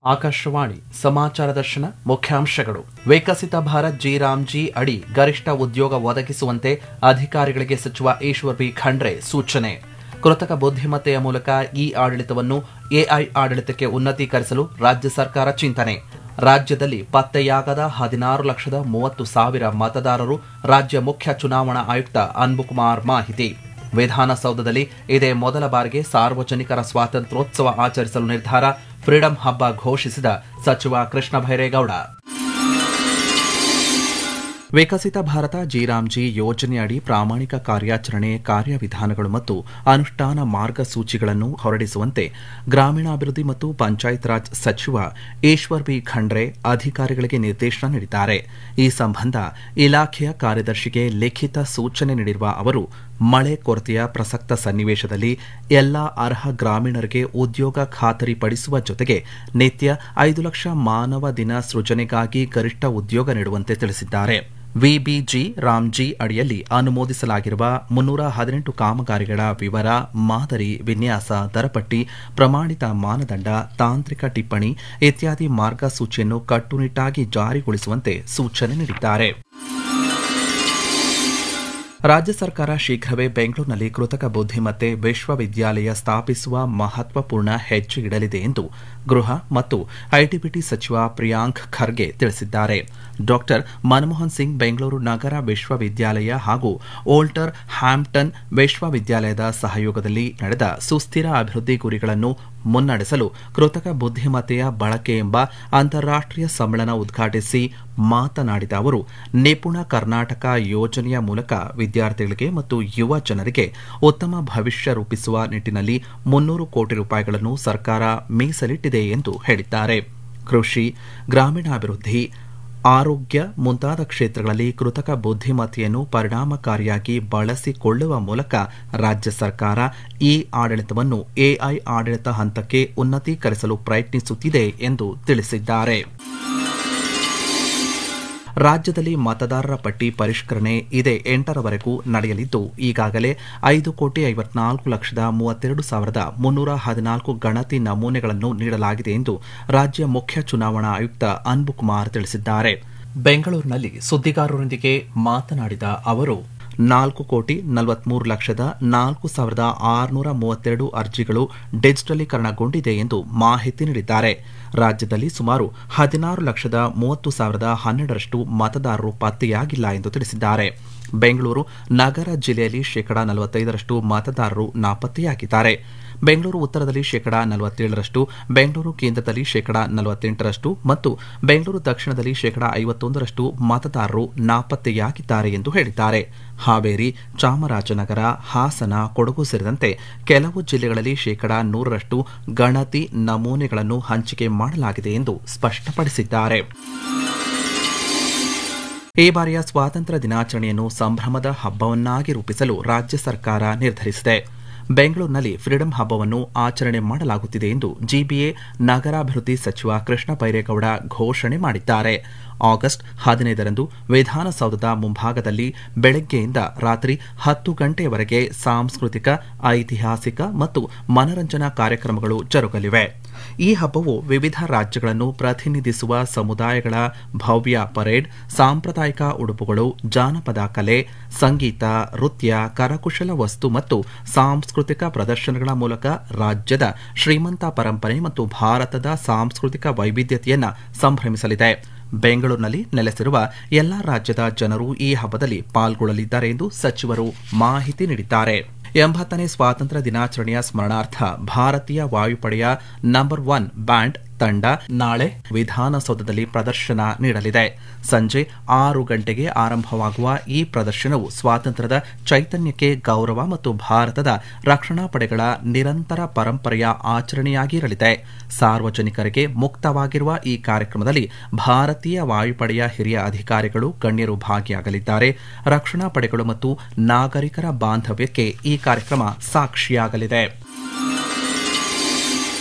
ಆಕಾಶವಾಣಿ ಸಮಾಚಾರ ದರ್ಶನ ಮುಖ್ಯಾಂಶಗಳು ವಿಕಸಿತ ಭಾರತ್ ಜಿ ರಾಮ್ಜಿ ಅಡಿ ಗರಿಷ್ಠ ಉದ್ಯೋಗ ಒದಗಿಸುವಂತೆ ಅಧಿಕಾರಿಗಳಿಗೆ ಸಚಿವ ಈಶ್ವರ್ ಬಿ ಖಂಡ್ರೆ ಸೂಚನೆ ಕೃತಕ ಬುದ್ಧಿಮತ್ತೆಯ ಮೂಲಕ ಇ ಆಡಳಿತವನ್ನು ಎಐ ಆಡಳಿತಕ್ಕೆ ಉನ್ನತೀಕರಿಸಲು ರಾಜ್ಯ ಸರ್ಕಾರ ಚಿಂತನೆ ರಾಜ್ಯದಲ್ಲಿ ಪತ್ತೆಯಾಗದ ಹದಿನಾರು ಲಕ್ಷದ ಮೂವತ್ತು ಸಾವಿರ ಮತದಾರರು ರಾಜ್ಯ ಮುಖ್ಯ ಚುನಾವಣಾ ಆಯುಕ್ತ ಅನ್ಬುಕುಮಾರ್ ಮಾಹಿತಿ ವಿಧಾನಸೌಧದಲ್ಲಿ ಇದೇ ಮೊದಲ ಬಾರಿಗೆ ಸಾರ್ವಜನಿಕರ ಸ್ವಾತಂತ್ರ್ಯೋತ್ಸವ ಆಚರಿಸಲು ನಿರ್ಧಾರ ಫ್ರೀಡಂ ಹಬ್ಬ ಘೋಷಿಸಿದ ಸಚಿವ ಕೃಷ್ಣ ಭೈರೇಗೌಡ ವಿಕಸಿತ ಭಾರತ ಜಿರಾಮ್ಜಿ ಯೋಜನೆಯಡಿ ಪ್ರಾಮಾಣಿಕ ಕಾರ್ಯಾಚರಣೆ ಕಾರ್ಯವಿಧಾನಗಳು ಮತ್ತು ಅನುಷ್ಠಾನ ಮಾರ್ಗಸೂಚಿಗಳನ್ನು ಹೊರಡಿಸುವಂತೆ ಗ್ರಾಮೀಣಾಭಿವೃದ್ಧಿ ಮತ್ತು ಪಂಚಾಯತ್ ರಾಜ್ ಸಚಿವ ಈಶ್ವರ್ ಬಿ ಖಂಡ್ರೆ ಅಧಿಕಾರಿಗಳಿಗೆ ನಿರ್ದೇಶನ ನೀಡಿದ್ದಾರೆ ಈ ಸಂಬಂಧ ಇಲಾಖೆಯ ಕಾರ್ಯದರ್ಶಿಗೆ ಲಿಖಿತ ಸೂಚನೆ ನೀಡಿರುವ ಅವರು ಮಳೆ ಕೊರತೆಯ ಪ್ರಸಕ್ತ ಸನ್ನಿವೇಶದಲ್ಲಿ ಎಲ್ಲಾ ಅರ್ಹ ಗ್ರಾಮೀಣರಿಗೆ ಉದ್ಯೋಗ ಖಾತರಿ ಪಡಿಸುವ ಜೊತೆಗೆ ನಿತ್ಯ ಐದು ಲಕ್ಷ ಮಾನವ ದಿನ ಸೃಜನೆಗಾಗಿ ಗರಿಷ್ಠ ಉದ್ಯೋಗ ನೀಡುವಂತೆ ತಿಳಿಸಿದ್ದಾರೆ ವಿಬಿಜಿ ರಾಮ್ಜಿ ಅಡಿಯಲ್ಲಿ ಅನುಮೋದಿಸಲಾಗಿರುವ ಮುನ್ನೂರ ಹದಿನೆಂಟು ಕಾಮಗಾರಿಗಳ ವಿವರ ಮಾದರಿ ವಿನ್ಯಾಸ ದರಪಟ್ಟಿ ಪ್ರಮಾಣಿತ ಮಾನದಂಡ ತಾಂತ್ರಿಕ ಟಿಪ್ಪಣಿ ಇತ್ಯಾದಿ ಮಾರ್ಗಸೂಚಿಯನ್ನು ಕಟ್ಟುನಿಟ್ಟಾಗಿ ಜಾರಿಗೊಳಿಸುವಂತೆ ಸೂಚನೆ ನೀಡಿದ್ದಾರೆ ರಾಜ್ಯ ಸರ್ಕಾರ ಶೀಘ್ರವೇ ಬೆಂಗಳೂರಿನಲ್ಲಿ ಕೃತಕ ಬುದ್ಧಿಮತ್ತೆ ವಿಶ್ವವಿದ್ಯಾಲಯ ಸ್ಥಾಪಿಸುವ ಮಹತ್ವಪೂರ್ಣ ಹೆಜ್ಜೆ ಇಡಲಿದೆ ಎಂದು ಗೃಹ ಮತ್ತು ಐಟಿಬಿಟಿ ಸಚಿವ ಪ್ರಿಯಾಂಕ್ ಖರ್ಗೆ ತಿಳಿಸಿದ್ದಾರೆ ಡಾಕ್ಟರ್ ಮನಮೋಹನ್ ಸಿಂಗ್ ಬೆಂಗಳೂರು ನಗರ ವಿಶ್ವವಿದ್ಯಾಲಯ ಹಾಗೂ ಓಲ್ಟರ್ ಹ್ಯಾಂಪ್ಟನ್ ವಿಶ್ವವಿದ್ಯಾಲಯದ ಸಹಯೋಗದಲ್ಲಿ ನಡೆದ ಸುಸ್ಥಿರ ಅಭಿವೃದ್ಧಿ ಗುರಿಗಳನ್ನು ಮುನ್ನಡೆಸಲು ಕೃತಕ ಬುದ್ಧಿಮತ್ತೆಯ ಬಳಕೆ ಎಂಬ ಅಂತಾರಾಷ್ಟೀಯ ಸಮ್ಮೇಳನ ಉದ್ಘಾಟಿಸಿ ಮಾತನಾಡಿದ ಅವರು ನಿಪುಣ ಕರ್ನಾಟಕ ಯೋಜನೆಯ ಮೂಲಕ ವಿದ್ಯಾರ್ಥಿಗಳಿಗೆ ಮತ್ತು ಯುವ ಜನರಿಗೆ ಉತ್ತಮ ಭವಿಷ್ಯ ರೂಪಿಸುವ ನಿಟ್ಟಿನಲ್ಲಿ ಮುನ್ನೂರು ಕೋಟಿ ರೂಪಾಯಿಗಳನ್ನು ಸರ್ಕಾರ ಮೀಸಲಿಟ್ಟಿದೆ ಎಂದು ಹೇಳಿದ್ದಾರೆ ಕೃಷಿ ಗ್ರಾಮೀಣಾಭಿವೃದ್ಧಿ ಆರೋಗ್ಯ ಮುಂತಾದ ಕ್ಷೇತ್ರಗಳಲ್ಲಿ ಕೃತಕ ಬುದ್ಧಿಮತ್ತೆಯನ್ನು ಪರಿಣಾಮಕಾರಿಯಾಗಿ ಬಳಸಿಕೊಳ್ಳುವ ಮೂಲಕ ರಾಜ್ಯ ಸರ್ಕಾರ ಈ ಆಡಳಿತವನ್ನು ಎಐ ಆಡಳಿತ ಹಂತಕ್ಕೆ ಉನ್ನತೀಕರಿಸಲು ಪ್ರಯತ್ನಿಸುತ್ತಿದೆ ಎಂದು ತಿಳಿಸಿದ್ದಾರೆ ರಾಜ್ಯದಲ್ಲಿ ಮತದಾರರ ಪಟ್ಟಿ ಪರಿಷ್ಕರಣೆ ಇದೇ ಎಂಟರವರೆಗೂ ನಡೆಯಲಿದ್ದು ಈಗಾಗಲೇ ಐದು ಕೋಟಿ ಐವತ್ನಾಲ್ಕು ಲಕ್ಷದ ಮೂವತ್ತೆರಡು ಸಾವಿರದ ಮುನ್ನೂರ ಹದಿನಾಲ್ಕು ಗಣತಿ ನಮೂನೆಗಳನ್ನು ನೀಡಲಾಗಿದೆ ಎಂದು ರಾಜ್ಯ ಮುಖ್ಯ ಚುನಾವಣಾ ಆಯುಕ್ತ ಅನ್ಬುಕುಮಾರ್ ತಿಳಿಸಿದ್ದಾರೆ ಬೆಂಗಳೂರಿನಲ್ಲಿ ಸುದ್ದಿಗಾರರೊಂದಿಗೆ ಮಾತನಾಡಿದ ಅವರು ನಾಲ್ಕು ಕೋಟಿ ನಲವತ್ಮೂರು ಲಕ್ಷದ ನಾಲ್ಕು ಸಾವಿರದ ಆರುನೂರ ಮೂವತ್ತೆರಡು ಅರ್ಜಿಗಳು ಡಿಜಿಟಲೀಕರಣಗೊಂಡಿದೆ ಎಂದು ಮಾಹಿತಿ ನೀಡಿದ್ದಾರೆ ರಾಜ್ಯದಲ್ಲಿ ಸುಮಾರು ಹದಿನಾರು ಲಕ್ಷದ ಮೂವತ್ತು ಸಾವಿರದ ಹನ್ನೆರಡರಷ್ಟು ಮತದಾರರು ಪತ್ತೆಯಾಗಿಲ್ಲ ಎಂದು ತಿಳಿಸಿದ್ದಾರೆ ಬೆಂಗಳೂರು ನಗರ ಜಿಲ್ಲೆಯಲ್ಲಿ ಶೇಕಡಾ ನಲವತ್ತೈದರಷ್ಟು ಮತದಾರರು ನಾಪತ್ತೆಯಾಗಿದ್ದಾರೆ ಬೆಂಗಳೂರು ಉತ್ತರದಲ್ಲಿ ಶೇಕಡಾ ನಲವತ್ತೇಳರಷ್ಟು ಬೆಂಗಳೂರು ಕೇಂದ್ರದಲ್ಲಿ ಶೇಕಡಾ ನಲವತ್ತೆಂಟರಷ್ಟು ಮತ್ತು ಬೆಂಗಳೂರು ದಕ್ಷಿಣದಲ್ಲಿ ಶೇಕಡಾ ಐವತ್ತೊಂದರಷ್ಟು ಮತದಾರರು ನಾಪತ್ತೆಯಾಗಿದ್ದಾರೆ ಎಂದು ಹೇಳಿದ್ದಾರೆ ಹಾವೇರಿ ಚಾಮರಾಜನಗರ ಹಾಸನ ಕೊಡಗು ಸೇರಿದಂತೆ ಕೆಲವು ಜಿಲ್ಲೆಗಳಲ್ಲಿ ಶೇಕಡಾ ನೂರರಷ್ಟು ಗಣತಿ ನಮೂನೆಗಳನ್ನು ಹಂಚಿಕೆ ಮಾಡಲಾಗಿದೆ ಎಂದು ಸ್ಪಷ್ಟಪಡಿಸಿದ್ದಾರೆ ಈ ಬಾರಿಯ ಸ್ವಾತಂತ್ರ್ಯ ದಿನಾಚರಣೆಯನ್ನು ಸಂಭ್ರಮದ ಹಬ್ಬವನ್ನಾಗಿ ರೂಪಿಸಲು ರಾಜ್ಯ ಸರ್ಕಾರ ನಿರ್ಧರಿಸಿದೆ ಬೆಂಗಳೂರಿನಲ್ಲಿ ಫ್ರೀಡಂ ಹಬ್ಬವನ್ನು ಆಚರಣೆ ಮಾಡಲಾಗುತ್ತಿದೆ ಎಂದು ಜಿಬಿಎ ನಗರಾಭಿವೃದ್ಧಿ ಸಚಿವ ಕೃಷ್ಣ ಬೈರೇಗೌಡ ಘೋಷಣೆ ಮಾಡಿದ್ದಾರೆ ಆಗಸ್ಟ್ ಹದಿನೈದರಂದು ವಿಧಾನಸೌಧದ ಮುಂಭಾಗದಲ್ಲಿ ಬೆಳಗ್ಗೆಯಿಂದ ರಾತ್ರಿ ಹತ್ತು ಗಂಟೆಯವರೆಗೆ ಸಾಂಸ್ಕೃತಿಕ ಐತಿಹಾಸಿಕ ಮತ್ತು ಮನರಂಜನಾ ಕಾರ್ಯಕ್ರಮಗಳು ಜರುಗಲಿವೆ ಈ ಹಬ್ಬವು ವಿವಿಧ ರಾಜ್ಯಗಳನ್ನು ಪ್ರತಿನಿಧಿಸುವ ಸಮುದಾಯಗಳ ಭವ್ಯ ಪರೇಡ್ ಸಾಂಪ್ರದಾಯಿಕ ಉಡುಪುಗಳು ಜಾನಪದ ಕಲೆ ಸಂಗೀತ ನೃತ್ಯ ಕರಕುಶಲ ವಸ್ತು ಮತ್ತು ಸಾಂಸ್ಕೃತಿಕ ಪ್ರದರ್ಶನಗಳ ಮೂಲಕ ರಾಜ್ಯದ ಶ್ರೀಮಂತ ಪರಂಪರೆ ಮತ್ತು ಭಾರತದ ಸಾಂಸ್ಕೃತಿಕ ವೈವಿಧ್ಯತೆಯನ್ನು ಸಂಭ್ರಮಿಸಲಿದೆ ಬೆಂಗಳೂರಿನಲ್ಲಿ ನೆಲೆಸಿರುವ ಎಲ್ಲಾ ರಾಜ್ಯದ ಜನರು ಈ ಹಬ್ಬದಲ್ಲಿ ಪಾಲ್ಗೊಳ್ಳಲಿದ್ದಾರೆ ಎಂದು ಸಚಿವರು ಮಾಹಿತಿ ನೀಡಿದ್ದಾರೆ ಎಂಬತ್ತನೇ ಸ್ವಾತಂತ್ರ್ಯ ದಿನಾಚರಣೆಯ ಸ್ಮರಣಾರ್ಥ ಭಾರತೀಯ ವಾಯುಪಡೆಯ ನಂಬರ್ ಒನ್ ಬ್ಯಾಂಡ್ ತಂಡ ನಾಳೆ ವಿಧಾನಸೌಧದಲ್ಲಿ ಪ್ರದರ್ಶನ ನೀಡಲಿದೆ ಸಂಜೆ ಆರು ಗಂಟೆಗೆ ಆರಂಭವಾಗುವ ಈ ಪ್ರದರ್ಶನವು ಸ್ವಾತಂತ್ರ್ಯದ ಚೈತನ್ಯಕ್ಕೆ ಗೌರವ ಮತ್ತು ಭಾರತದ ರಕ್ಷಣಾ ಪಡೆಗಳ ನಿರಂತರ ಪರಂಪರೆಯ ಆಚರಣೆಯಾಗಿರಲಿದೆ ಸಾರ್ವಜನಿಕರಿಗೆ ಮುಕ್ತವಾಗಿರುವ ಈ ಕಾರ್ಯಕ್ರಮದಲ್ಲಿ ಭಾರತೀಯ ವಾಯುಪಡೆಯ ಹಿರಿಯ ಅಧಿಕಾರಿಗಳು ಗಣ್ಯರು ಭಾಗಿಯಾಗಲಿದ್ದಾರೆ ರಕ್ಷಣಾ ಪಡೆಗಳು ಮತ್ತು ನಾಗರಿಕರ ಬಾಂಧವ್ಯಕ್ಕೆ ಈ ಕಾರ್ಯಕ್ರಮ ಸಾಕ್ಷಿಯಾಗಲಿದೆ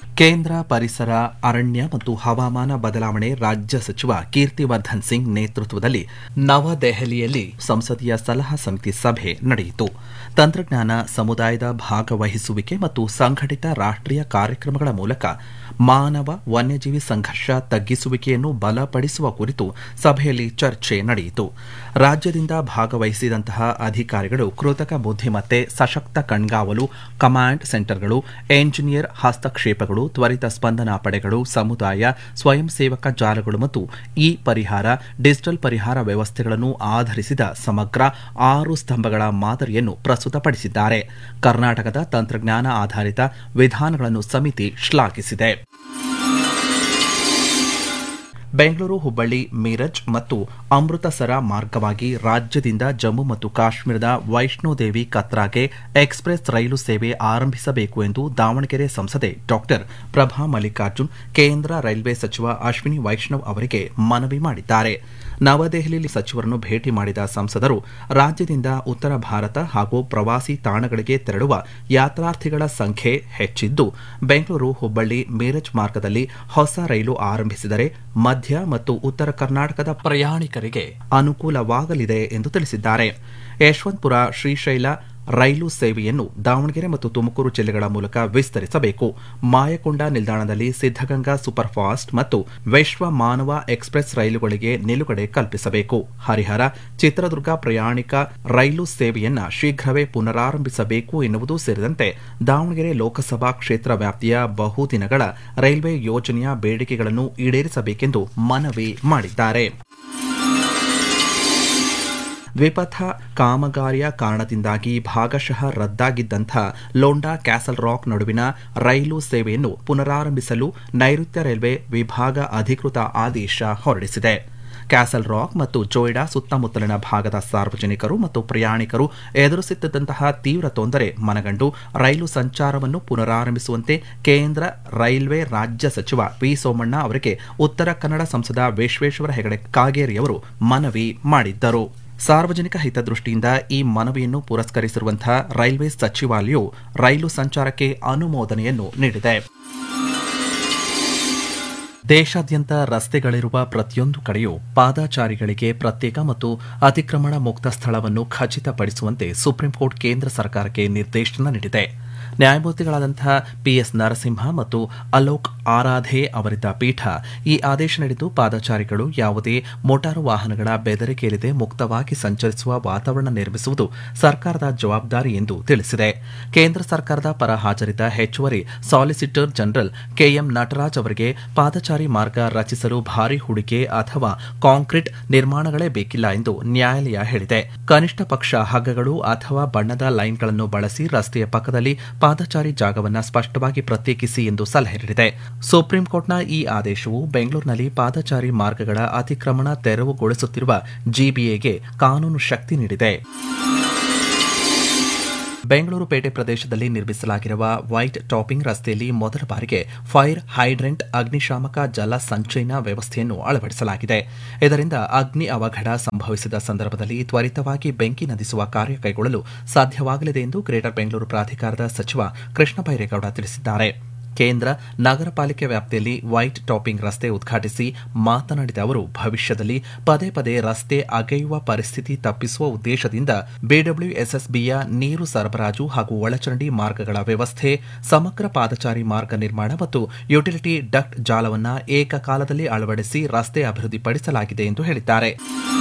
ಕೇಂದ್ರ ಪರಿಸರ ಅರಣ್ಯ ಮತ್ತು ಹವಾಮಾನ ಬದಲಾವಣೆ ರಾಜ್ಯ ಸಚಿವ ಕೀರ್ತಿವರ್ಧನ್ ಸಿಂಗ್ ನೇತೃತ್ವದಲ್ಲಿ ನವದೆಹಲಿಯಲ್ಲಿ ಸಂಸದೀಯ ಸಲಹಾ ಸಮಿತಿ ಸಭೆ ನಡೆಯಿತು ತಂತ್ರಜ್ಞಾನ ಸಮುದಾಯದ ಭಾಗವಹಿಸುವಿಕೆ ಮತ್ತು ಸಂಘಟಿತ ರಾಷ್ಟ್ರೀಯ ಕಾರ್ಯಕ್ರಮಗಳ ಮೂಲಕ ಮಾನವ ವನ್ಯಜೀವಿ ಸಂಘರ್ಷ ತಗ್ಗಿಸುವಿಕೆಯನ್ನು ಬಲಪಡಿಸುವ ಕುರಿತು ಸಭೆಯಲ್ಲಿ ಚರ್ಚೆ ನಡೆಯಿತು ರಾಜ್ಯದಿಂದ ಭಾಗವಹಿಸಿದಂತಹ ಅಧಿಕಾರಿಗಳು ಕೃತಕ ಬುದ್ಧಿಮತ್ತೆ ಸಶಕ್ತ ಕಣ್ಗಾವಲು ಕಮಾಂಡ್ ಸೆಂಟರ್ಗಳು ಎಂಜಿನಿಯರ್ ಹಸ್ತಕ್ಷೇಪಗಳು ತ್ವರಿತ ಸ್ಪಂದನಾ ಪಡೆಗಳು ಸಮುದಾಯ ಸ್ವಯಂ ಸೇವಕ ಜಾಲಗಳು ಮತ್ತು ಇ ಪರಿಹಾರ ಡಿಜಿಟಲ್ ಪರಿಹಾರ ವ್ಯವಸ್ಥೆಗಳನ್ನು ಆಧರಿಸಿದ ಸಮಗ್ರ ಆರು ಸ್ತಂಭಗಳ ಮಾದರಿಯನ್ನು ಪ್ರಸ್ತುತಪಡಿಸಿದ್ದಾರೆ ಕರ್ನಾಟಕದ ತಂತ್ರಜ್ಞಾನ ಆಧಾರಿತ ವಿಧಾನಗಳನ್ನು ಸಮಿತಿ ಶ್ಲಾಘಿಸಿದೆ ಬೆಂಗಳೂರು ಹುಬ್ಬಳ್ಳಿ ಮೀರಜ್ ಮತ್ತು ಅಮೃತಸರ ಮಾರ್ಗವಾಗಿ ರಾಜ್ಯದಿಂದ ಜಮ್ಮು ಮತ್ತು ಕಾಶ್ಮೀರದ ವೈಷ್ಣೋದೇವಿ ಕತ್ರಾಗೆ ಎಕ್ಸ್ಪ್ರೆಸ್ ರೈಲು ಸೇವೆ ಆರಂಭಿಸಬೇಕು ಎಂದು ದಾವಣಗೆರೆ ಸಂಸದೆ ಡಾಕ್ಟರ್ ಪ್ರಭಾ ಮಲ್ಲಿಕಾರ್ಜುನ್ ಕೇಂದ್ರ ರೈಲ್ವೆ ಸಚಿವ ಅಶ್ವಿನಿ ವೈಷ್ಣವ್ ಅವರಿಗೆ ಮನವಿ ಮಾಡಿದ್ದಾರೆ ನವದೆಹಲಿಯಲ್ಲಿ ಸಚಿವರನ್ನು ಭೇಟಿ ಮಾಡಿದ ಸಂಸದರು ರಾಜ್ಯದಿಂದ ಉತ್ತರ ಭಾರತ ಹಾಗೂ ಪ್ರವಾಸಿ ತಾಣಗಳಿಗೆ ತೆರಳುವ ಯಾತ್ರಾರ್ಥಿಗಳ ಸಂಖ್ಯೆ ಹೆಚ್ಚಿದ್ದು ಬೆಂಗಳೂರು ಹುಬ್ಬಳ್ಳಿ ಮೀರಜ್ ಮಾರ್ಗದಲ್ಲಿ ಹೊಸ ರೈಲು ಆರಂಭಿಸಿದರೆ ಮಧ್ಯ ಮತ್ತು ಉತ್ತರ ಕರ್ನಾಟಕದ ಪ್ರಯಾಣಿಕರಿಗೆ ಅನುಕೂಲವಾಗಲಿದೆ ಎಂದು ತಿಳಿಸಿದ್ದಾರೆ ಯಶವಂತಪುರ ಶ್ರೀಶೈಲ ರೈಲು ಸೇವೆಯನ್ನು ದಾವಣಗೆರೆ ಮತ್ತು ತುಮಕೂರು ಜಿಲ್ಲೆಗಳ ಮೂಲಕ ವಿಸ್ತರಿಸಬೇಕು ಮಾಯಕೊಂಡ ನಿಲ್ದಾಣದಲ್ಲಿ ಸಿದ್ದಗಂಗಾ ಸೂಪರ್ ಫಾಸ್ಟ್ ಮತ್ತು ವಿಶ್ವ ಮಾನವ ಎಕ್ಸ್ಪ್ರೆಸ್ ರೈಲುಗಳಿಗೆ ನಿಲುಗಡೆ ಕಲ್ಪಿಸಬೇಕು ಹರಿಹರ ಚಿತ್ರದುರ್ಗ ಪ್ರಯಾಣಿಕ ರೈಲು ಸೇವೆಯನ್ನ ಶೀಘ್ರವೇ ಪುನರಾರಂಭಿಸಬೇಕು ಎನ್ನುವುದು ಸೇರಿದಂತೆ ದಾವಣಗೆರೆ ಲೋಕಸಭಾ ಕ್ಷೇತ್ರ ವ್ಯಾಪ್ತಿಯ ಬಹುದಿನಗಳ ರೈಲ್ವೆ ಯೋಜನೆಯ ಬೇಡಿಕೆಗಳನ್ನು ಈಡೇರಿಸಬೇಕೆಂದು ಮನವಿ ಮಾಡಿದ್ದಾರೆ ದ್ವಿಪಥ ಕಾಮಗಾರಿಯ ಕಾರಣದಿಂದಾಗಿ ಭಾಗಶಃ ರದ್ದಾಗಿದ್ದಂಥ ಲೋಂಡಾ ಕ್ಯಾಸಲ್ ರಾಕ್ ನಡುವಿನ ರೈಲು ಸೇವೆಯನ್ನು ಪುನರಾರಂಭಿಸಲು ನೈಋತ್ಯ ರೈಲ್ವೆ ವಿಭಾಗ ಅಧಿಕೃತ ಆದೇಶ ಹೊರಡಿಸಿದೆ ಕ್ಯಾಸಲ್ ರಾಕ್ ಮತ್ತು ಜೋಯ್ಡಾ ಸುತ್ತಮುತ್ತಲಿನ ಭಾಗದ ಸಾರ್ವಜನಿಕರು ಮತ್ತು ಪ್ರಯಾಣಿಕರು ಎದುರಿಸುತ್ತಿದ್ದಂತಹ ತೀವ್ರ ತೊಂದರೆ ಮನಗಂಡು ರೈಲು ಸಂಚಾರವನ್ನು ಪುನರಾರಂಭಿಸುವಂತೆ ಕೇಂದ್ರ ರೈಲ್ವೆ ರಾಜ್ಯ ಸಚಿವ ವಿ ಸೋಮಣ್ಣ ಅವರಿಗೆ ಉತ್ತರ ಕನ್ನಡ ಸಂಸದ ವಿಶ್ವೇಶ್ವರ ಹೆಗಡೆ ಕಾಗೇರಿಯವರು ಮನವಿ ಮಾಡಿದ್ದರು ಸಾರ್ವಜನಿಕ ಹಿತದೃಷ್ಟಿಯಿಂದ ಈ ಮನವಿಯನ್ನು ಪುರಸ್ಕರಿಸಿರುವಂತಹ ರೈಲ್ವೆ ಸಚಿವಾಲಯವು ರೈಲು ಸಂಚಾರಕ್ಕೆ ಅನುಮೋದನೆಯನ್ನು ನೀಡಿದೆ ದೇಶಾದ್ಯಂತ ರಸ್ತೆಗಳಿರುವ ಪ್ರತಿಯೊಂದು ಕಡೆಯೂ ಪಾದಾಚಾರಿಗಳಿಗೆ ಪ್ರತ್ಯೇಕ ಮತ್ತು ಅತಿಕ್ರಮಣ ಮುಕ್ತ ಸ್ಥಳವನ್ನು ಖಚಿತಪಡಿಸುವಂತೆ ಸುಪ್ರೀಂಕೋರ್ಟ್ ಕೇಂದ್ರ ಸರ್ಕಾರಕ್ಕೆ ನಿರ್ದೇಶನ ನೀಡಿದೆ ನ್ಯಾಯಮೂರ್ತಿಗಳಾದಂತಹ ಪಿಎಸ್ ನರಸಿಂಹ ಮತ್ತು ಅಲೋಕ್ ಆರಾಧೆ ಅವರಿದ್ದ ಪೀಠ ಈ ಆದೇಶ ನೀಡಿದ್ದು ಪಾದಚಾರಿಗಳು ಯಾವುದೇ ಮೋಟಾರು ವಾಹನಗಳ ಬೆದರಿಕೆಯಿಲ್ಲದೆ ಮುಕ್ತವಾಗಿ ಸಂಚರಿಸುವ ವಾತಾವರಣ ನಿರ್ಮಿಸುವುದು ಸರ್ಕಾರದ ಜವಾಬ್ದಾರಿ ಎಂದು ತಿಳಿಸಿದೆ ಕೇಂದ್ರ ಸರ್ಕಾರದ ಪರ ಹಾಜರಿದ್ದ ಹೆಚ್ಚುವರಿ ಸಾಲಿಸಿಟರ್ ಜನರಲ್ ಕೆಎಂ ನಟರಾಜ್ ಅವರಿಗೆ ಪಾದಚಾರಿ ಮಾರ್ಗ ರಚಿಸಲು ಭಾರಿ ಹೂಡಿಕೆ ಅಥವಾ ಕಾಂಕ್ರೀಟ್ ನಿರ್ಮಾಣಗಳೇ ಬೇಕಿಲ್ಲ ಎಂದು ನ್ಯಾಯಾಲಯ ಹೇಳಿದೆ ಕನಿಷ್ಠ ಪಕ್ಷ ಹಗ್ಗಗಳು ಅಥವಾ ಬಣ್ಣದ ಲೈನ್ಗಳನ್ನು ಬಳಸಿ ರಸ್ತೆಯ ಪಕ್ಕದಲ್ಲಿ ಪಾದಚಾರಿ ಜಾಗವನ್ನ ಸ್ಪಷ್ಟವಾಗಿ ಪ್ರತ್ಯೇಕಿಸಿ ಎಂದು ಸಲಹೆ ನೀಡಿದೆ ಸುಪ್ರೀಂ ಕೋರ್ಟ್ನ ಈ ಆದೇಶವು ಬೆಂಗಳೂರಿನಲ್ಲಿ ಪಾದಚಾರಿ ಮಾರ್ಗಗಳ ಅತಿಕ್ರಮಣ ತೆರವುಗೊಳಿಸುತ್ತಿರುವ ಜಿಬಿಎಗೆ ಕಾನೂನು ಶಕ್ತಿ ನೀಡಿದೆ ಬೆಂಗಳೂರು ಪೇಟೆ ಪ್ರದೇಶದಲ್ಲಿ ನಿರ್ಮಿಸಲಾಗಿರುವ ವೈಟ್ ಟಾಪಿಂಗ್ ರಸ್ತೆಯಲ್ಲಿ ಮೊದಲ ಬಾರಿಗೆ ಫೈರ್ ಹೈಡ್ರೆಂಟ್ ಅಗ್ನಿಶಾಮಕ ಜಲ ಸಂಚಯನ ವ್ಯವಸ್ಥೆಯನ್ನು ಅಳವಡಿಸಲಾಗಿದೆ ಇದರಿಂದ ಅಗ್ನಿ ಅವಘಡ ಸಂಭವಿಸಿದ ಸಂದರ್ಭದಲ್ಲಿ ತ್ವರಿತವಾಗಿ ಬೆಂಕಿ ನಂದಿಸುವ ಕಾರ್ಯ ಕೈಗೊಳ್ಳಲು ಸಾಧ್ಯವಾಗಲಿದೆ ಎಂದು ಗ್ರೇಟರ್ ಬೆಂಗಳೂರು ಪ್ರಾಧಿಕಾರದ ಸಚಿವ ಕೃಷ್ಣ ಬೈರೇಗೌಡ ತಿಳಿಸಿದ್ದಾರೆ ಕೇಂದ್ರ ನಗರ ಪಾಲಿಕೆ ವ್ಯಾಪ್ತಿಯಲ್ಲಿ ವೈಟ್ ಟಾಪಿಂಗ್ ರಸ್ತೆ ಉದ್ಘಾಟಿಸಿ ಮಾತನಾಡಿದ ಅವರು ಭವಿಷ್ಯದಲ್ಲಿ ಪದೇ ಪದೇ ರಸ್ತೆ ಅಗೆಯುವ ಪರಿಸ್ಥಿತಿ ತಪ್ಪಿಸುವ ಉದ್ದೇಶದಿಂದ ಬಿಡಬ್ಲ್ಯೂಎಸ್ಎಸ್ಬಿಯ ನೀರು ಸರಬರಾಜು ಹಾಗೂ ಒಳಚರಂಡಿ ಮಾರ್ಗಗಳ ವ್ಯವಸ್ಥೆ ಸಮಗ್ರ ಪಾದಚಾರಿ ಮಾರ್ಗ ನಿರ್ಮಾಣ ಮತ್ತು ಯುಟಿಲಿಟಿ ಡಕ್ಟ್ ಜಾಲವನ್ನು ಏಕಕಾಲದಲ್ಲಿ ಅಳವಡಿಸಿ ರಸ್ತೆ ಅಭಿವೃದ್ಧಿಪಡಿಸಲಾಗಿದೆ ಎಂದು ಹೇಳಿದ್ದಾರೆ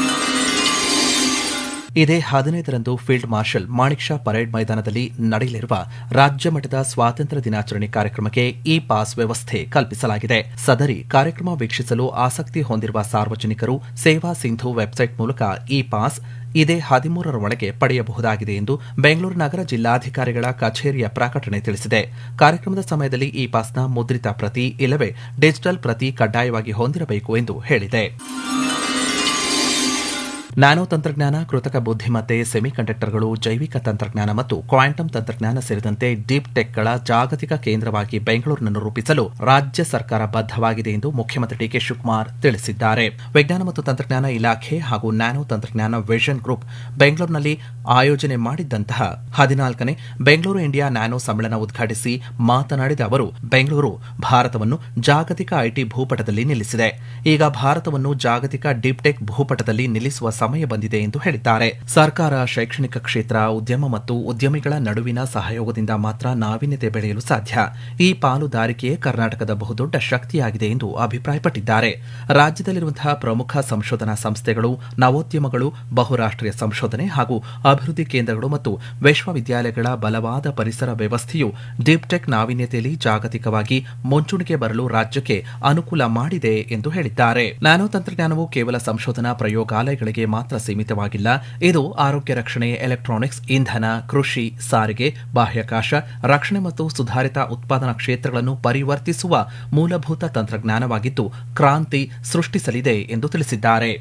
ಇದೇ ಹದಿನೈದರಂದು field marshal Manekshaw parade ಮೈದಾನದಲ್ಲಿ ನಡೆಯಲಿರುವ ರಾಜ್ಯ ಮಟ್ಟದ ಸ್ವಾತಂತ್ರ್ಯ ದಿನಾಚರಣೆ ಕಾರ್ಯಕ್ರಮಕ್ಕೆ ಇ ಪಾಸ್ ವ್ಯವಸ್ಥೆ ಕಲ್ಪಿಸಲಾಗಿದೆ ಸದರಿ ಕಾರ್ಯಕ್ರಮ ವೀಕ್ಷಿಸಲು ಆಸಕ್ತಿ ಹೊಂದಿರುವ ಸಾರ್ವಜನಿಕರು ಸೇವಾ ಸಿಂಧು ವೆಬ್ಸೈಟ್ ಮೂಲಕ ಇ ಪಾಸ್ ಇದೇ ಹದಿಮೂರರ ಒಳಗೆ ಪಡೆಯಬಹುದಾಗಿದೆ ಎಂದು ಬೆಂಗಳೂರು ನಗರ ಜಿಲ್ಲಾಧಿಕಾರಿಗಳ ಕಚೇರಿಯ ಪ್ರಕಟಣೆ ತಿಳಿಸಿದೆ ಕಾರ್ಯಕ್ರಮದ ಸಮಯದಲ್ಲಿ ಇ ಪಾಸ್ನ ಮುದ್ರಿತ ಪ್ರತಿ ಇಲ್ಲವೇ ಡಿಜಿಟಲ್ ಪ್ರತಿ ಕಡ್ಡಾಯವಾಗಿ ಹೊಂದಿರಬೇಕು ಎಂದು ಹೇಳಿದೆ ನ್ಯಾನೋ ತಂತ್ರಜ್ಞಾನ ಕೃತಕ ಬುದ್ಧಿಮತ್ತೆ ಸೆಮಿಕಂಡಕ್ಟರ್ಗಳು ಜೈವಿಕ ತಂತ್ರಜ್ಞಾನ ಮತ್ತು ಕ್ವಾಂಟಮ್ ತಂತ್ರಜ್ಞಾನ ಸೇರಿದಂತೆ ಡೀಪ್ ಟೆಕ್ಗಳ ಜಾಗತಿಕ ಕೇಂದ್ರವಾಗಿ ಬೆಂಗಳೂರನ್ನು ರೂಪಿಸಲು ರಾಜ್ಯ ಸರ್ಕಾರ ಬದ್ಧವಾಗಿದೆ ಎಂದು ಮುಖ್ಯಮಂತ್ರಿ ಡಿಕೆ ಶಿವಕುಮಾರ್ ತಿಳಿಸಿದ್ದಾರೆ ವಿಜ್ಞಾನ ಮತ್ತು ತಂತ್ರಜ್ಞಾನ ಇಲಾಖೆ ಹಾಗೂ ನ್ಯಾನೋ ತಂತ್ರಜ್ಞಾನ ವಿಷನ್ ಗ್ರೂಪ್ ಬೆಂಗಳೂರಿನಲ್ಲಿ ಆಯೋಜನೆ ಮಾಡಿದ್ದಂತಹ ಹದಿನಾಲ್ಕನೇ ಬೆಂಗಳೂರು ಇಂಡಿಯಾ ನ್ಯಾನೋ ಸಮ್ಮೇಳನ ಉದ್ಘಾಟಿಸಿ ಮಾತನಾಡಿದ ಅವರು ಬೆಂಗಳೂರು ಭಾರತವನ್ನು ಜಾಗತಿಕ ಐಟಿ ಭೂಪಟದಲ್ಲಿ ನಿಲ್ಲಿಸಿದೆ ಈಗ ಭಾರತವನ್ನು ಜಾಗತಿಕ ಡೀಪ್ ಟೆಕ್ ಭೂಪಟದಲ್ಲಿ ನಿಲ್ಲಿಸುವ ಸಮಯ ಬಂದಿದೆ ಎಂದು ಹೇಳಿದ್ದಾರೆ ಸರ್ಕಾರ ಶೈಕ್ಷಣಿಕ ಕ್ಷೇತ್ರ ಉದ್ಯಮ ಮತ್ತು ಉದ್ಯಮಿಗಳ ನಡುವಿನ ಸಹಯೋಗದಿಂದ ಮಾತ್ರ ನಾವೀನ್ಯತೆ ಬೆಳೆಯಲು ಸಾಧ್ಯ ಈ ಪಾಲುದಾರಿಕೆಯೇ ಕರ್ನಾಟಕದ ಬಹುದೊಡ್ಡ ಶಕ್ತಿಯಾಗಿದೆ ಎಂದು ಅಭಿಪ್ರಾಯಪಟ್ಟಿದ್ದಾರೆ ರಾಜ್ಯದಲ್ಲಿರುವಂತಹ ಪ್ರಮುಖ ಸಂಶೋಧನಾ ಸಂಸ್ಥೆಗಳು ನವೋದ್ಯಮಗಳು ಬಹುರಾಷ್ಟ್ರೀಯ ಸಂಶೋಧನೆ ಹಾಗೂ ಅಭಿವೃದ್ಧಿ ಕೇಂದ್ರಗಳು ಮತ್ತು ವಿಶ್ವವಿದ್ಯಾಲಯಗಳ ಬಲವಾದ ಪರಿಸರ ವ್ಯವಸ್ಥೆಯು ಡೀಪ್ ಟೆಕ್ ನಾವೀನ್ಯತೆಯಲ್ಲಿ ಜಾಗತಿಕವಾಗಿ ಮುಂಚೂಣಿಗೆ ಬರಲು ರಾಜ್ಯಕ್ಕೆ ಅನುಕೂಲ ಮಾಡಿದೆ ಎಂದು ಹೇಳಿದ್ದಾರೆ ನ್ಯಾನೋ ತಂತ್ರಜ್ಞಾನವು ಕೇವಲ ಸಂಶೋಧನಾ ಪ್ರಯೋಗಾಲಯಗಳಿಗೆ ಮಾತ್ರ ಸೀಮಿತವಾಗಿಲ್ಲ ಇದು ಆರೋಗ್ಯ ರಕ್ಷಣೆ ಎಲೆಕ್ಟ್ರಾನಿಕ್ಸ್ ಇಂಧನ ಕೃಷಿ ಸಾರಿಗೆ ಬಾಹ್ಯಾಕಾಶ ರಕ್ಷಣೆ ಮತ್ತು ಸುಧಾರಿತ ಉತ್ಪಾದನಾ ಕ್ಷೇತ್ರಗಳನ್ನು ಪರಿವರ್ತಿಸುವ ಮೂಲಭೂತ ತಂತ್ರಜ್ಞಾನವಾಗಿದ್ದು ಕ್ರಾಂತಿ ಸೃಷ್ಟಿಸಲಿದೆ ಎಂದು ತಿಳಿಸಿದ್ದಾರೆ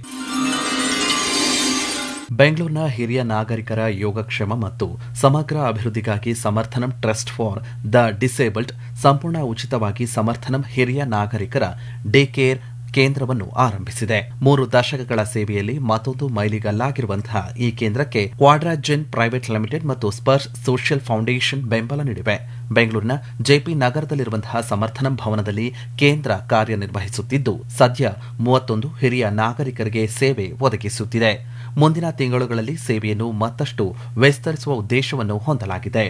ಬೆಂಗಳೂರಿನ ಹಿರಿಯ ನಾಗರಿಕರ ಯೋಗಕ್ಷೇಮ ಮತ್ತು ಸಮಗ್ರ ಅಭಿವೃದ್ಧಿಗಾಗಿ Samarthanam trust for the disabled ಸಂಪೂರ್ಣ ಉಚಿತವಾಗಿ ಸಮರ್ಥನಂ ಹಿರಿಯ ನಾಗರಿಕರ ಡೇ ಕೇರ್ ಕೇಂದ್ರವನ್ನು ಆರಂಭಿಸಿದೆ ಮೂರು ದಶಕಗಳ ಸೇವೆಯಲ್ಲಿ ಮತ್ತೊಂದು ಮೈಲಿಗಲ್ಲಾಗಿರುವಂತಹ ಈ ಕೇಂದ್ರಕ್ಕೆ ಕ್ವಾಡ್ರಾಜೆನ್ ಪ್ರೈವೇಟ್ ಲಿಮಿಟೆಡ್ ಮತ್ತು ಸ್ಪರ್ಶ್ ಸೋಷಿಯಲ್ ಫೌಂಡೇಶನ್ ಬೆಂಬಲ ನೀಡಿವೆ ಬೆಂಗಳೂರಿನ ಜೆಪಿ ನಗರದಲ್ಲಿರುವಂತಹ ಸಮರ್ಥನಂ ಭವನದಲ್ಲಿ ಕೇಂದ್ರ ಕಾರ್ಯನಿರ್ವಹಿಸುತ್ತಿದ್ದು ಸದ್ಯ ಮೂವತ್ತೊಂದು ಹಿರಿಯ ನಾಗರಿಕರಿಗೆ ಸೇವೆ ಒದಗಿಸುತ್ತಿದೆ ಮುಂದಿನ ತಿಂಗಳುಗಳಲ್ಲಿ ಸೇವೆಯನ್ನು ಮತ್ತಷ್ಟು ವಿಸ್ತರಿಸುವ ಉದ್ದೇಶವನ್ನು ಹೊಂದಲಾಗಿದೆ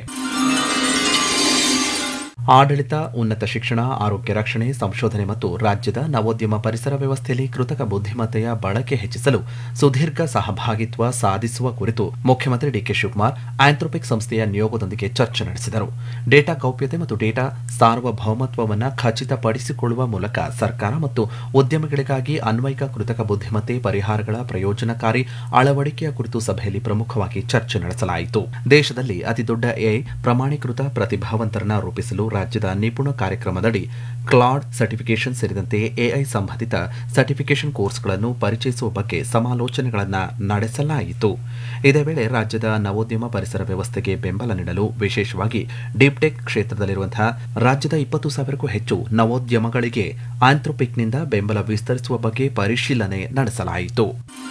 ಆಡಳಿತ ಉನ್ನತ ಶಿಕ್ಷಣ ಆರೋಗ್ಯ ರಕ್ಷಣೆ ಸಂಶೋಧನೆ ಮತ್ತು ರಾಜ್ಯದ ನವೋದ್ಯಮ ಪರಿಸರ ವ್ಯವಸ್ಥೆಯಲ್ಲಿ ಕೃತಕ ಬುದ್ಧಿಮತ್ತೆಯ ಬಳಕೆ ಹೆಚ್ಚಿಸಲು ಸುದೀರ್ಘ ಸಹಭಾಗಿತ್ವ ಸಾಧಿಸುವ ಕುರಿತು ಮುಖ್ಯಮಂತ್ರಿ ಡಿಕೆ ಶಿವಕುಮಾರ್ ಆಂಥ್ರೋಪಿಕ್ ಸಂಸ್ಥೆಯ ನಿಯೋಗದೊಂದಿಗೆ ಚರ್ಚೆ ನಡೆಸಿದರು ಡೇಟಾ ಗೌಪ್ಯತೆ ಮತ್ತು ಡೇಟಾ ಸಾರ್ವಭೌಮತ್ವವನ್ನು ಖಚಿತಪಡಿಸಿಕೊಳ್ಳುವ ಮೂಲಕ ಸರ್ಕಾರ ಮತ್ತು ಉದ್ಯಮಿಗಳಿಗಾಗಿ ಅನ್ವಯಿಕ ಕೃತಕ ಬುದ್ಧಿಮತ್ತೆ ಪರಿಹಾರಗಳ ಪ್ರಯೋಜನಕಾರಿ ಅಳವಡಿಕೆಯ ಕುರಿತು ಸಭೆಯಲ್ಲಿ ಪ್ರಮುಖವಾಗಿ ಚರ್ಚೆ ನಡೆಸಲಾಯಿತು ದೇಶದಲ್ಲಿ ಅತಿದೊಡ್ಡ ಎಐ ಪ್ರಮಾಣೀಕೃತ ಪ್ರತಿಭಾವಂತರನ್ನ ರೂಪಿಸಲು ರಾಜ್ಯದ ನಿಪುಣ ಕಾರ್ಯಕ್ರಮದಡಿ ಕ್ಲಾಡ್ ಸರ್ಟಿಫಿಕೇಷನ್ ಸೇರಿದಂತೆ ಎಐ ಸಂಬಂಧಿತ ಸರ್ಟಿಫಿಕೇಷನ್ ಕೋರ್ಸ್ಗಳನ್ನು ಪರಿಚಯಿಸುವ ಬಗ್ಗೆ ಸಮಾಲೋಚನೆಗಳನ್ನು ನಡೆಸಲಾಯಿತು ಇದೇ ವೇಳೆ ರಾಜ್ಯದ ನವೋದ್ಯಮ ಪರಿಸರ ವ್ಯವಸ್ಥೆಗೆ ಬೆಂಬಲ ನೀಡಲು ವಿಶೇಷವಾಗಿ ಡೀಪ್ಟೆಕ್ ಕ್ಷೇತ್ರದಲ್ಲಿರುವಂತಹ ರಾಜ್ಯದ ಇಪ್ಪತ್ತು ಸಾವಿರಕ್ಕೂ ಹೆಚ್ಚು ನವೋದ್ಯಮಗಳಿಗೆ ಆಂಥ್ರೋಪಿಕ್ನಿಂದ ಬೆಂಬಲ ವಿಸ್ತರಿಸುವ ಬಗ್ಗೆ ಪರಿಶೀಲನೆ ನಡೆಸಲಾಯಿತು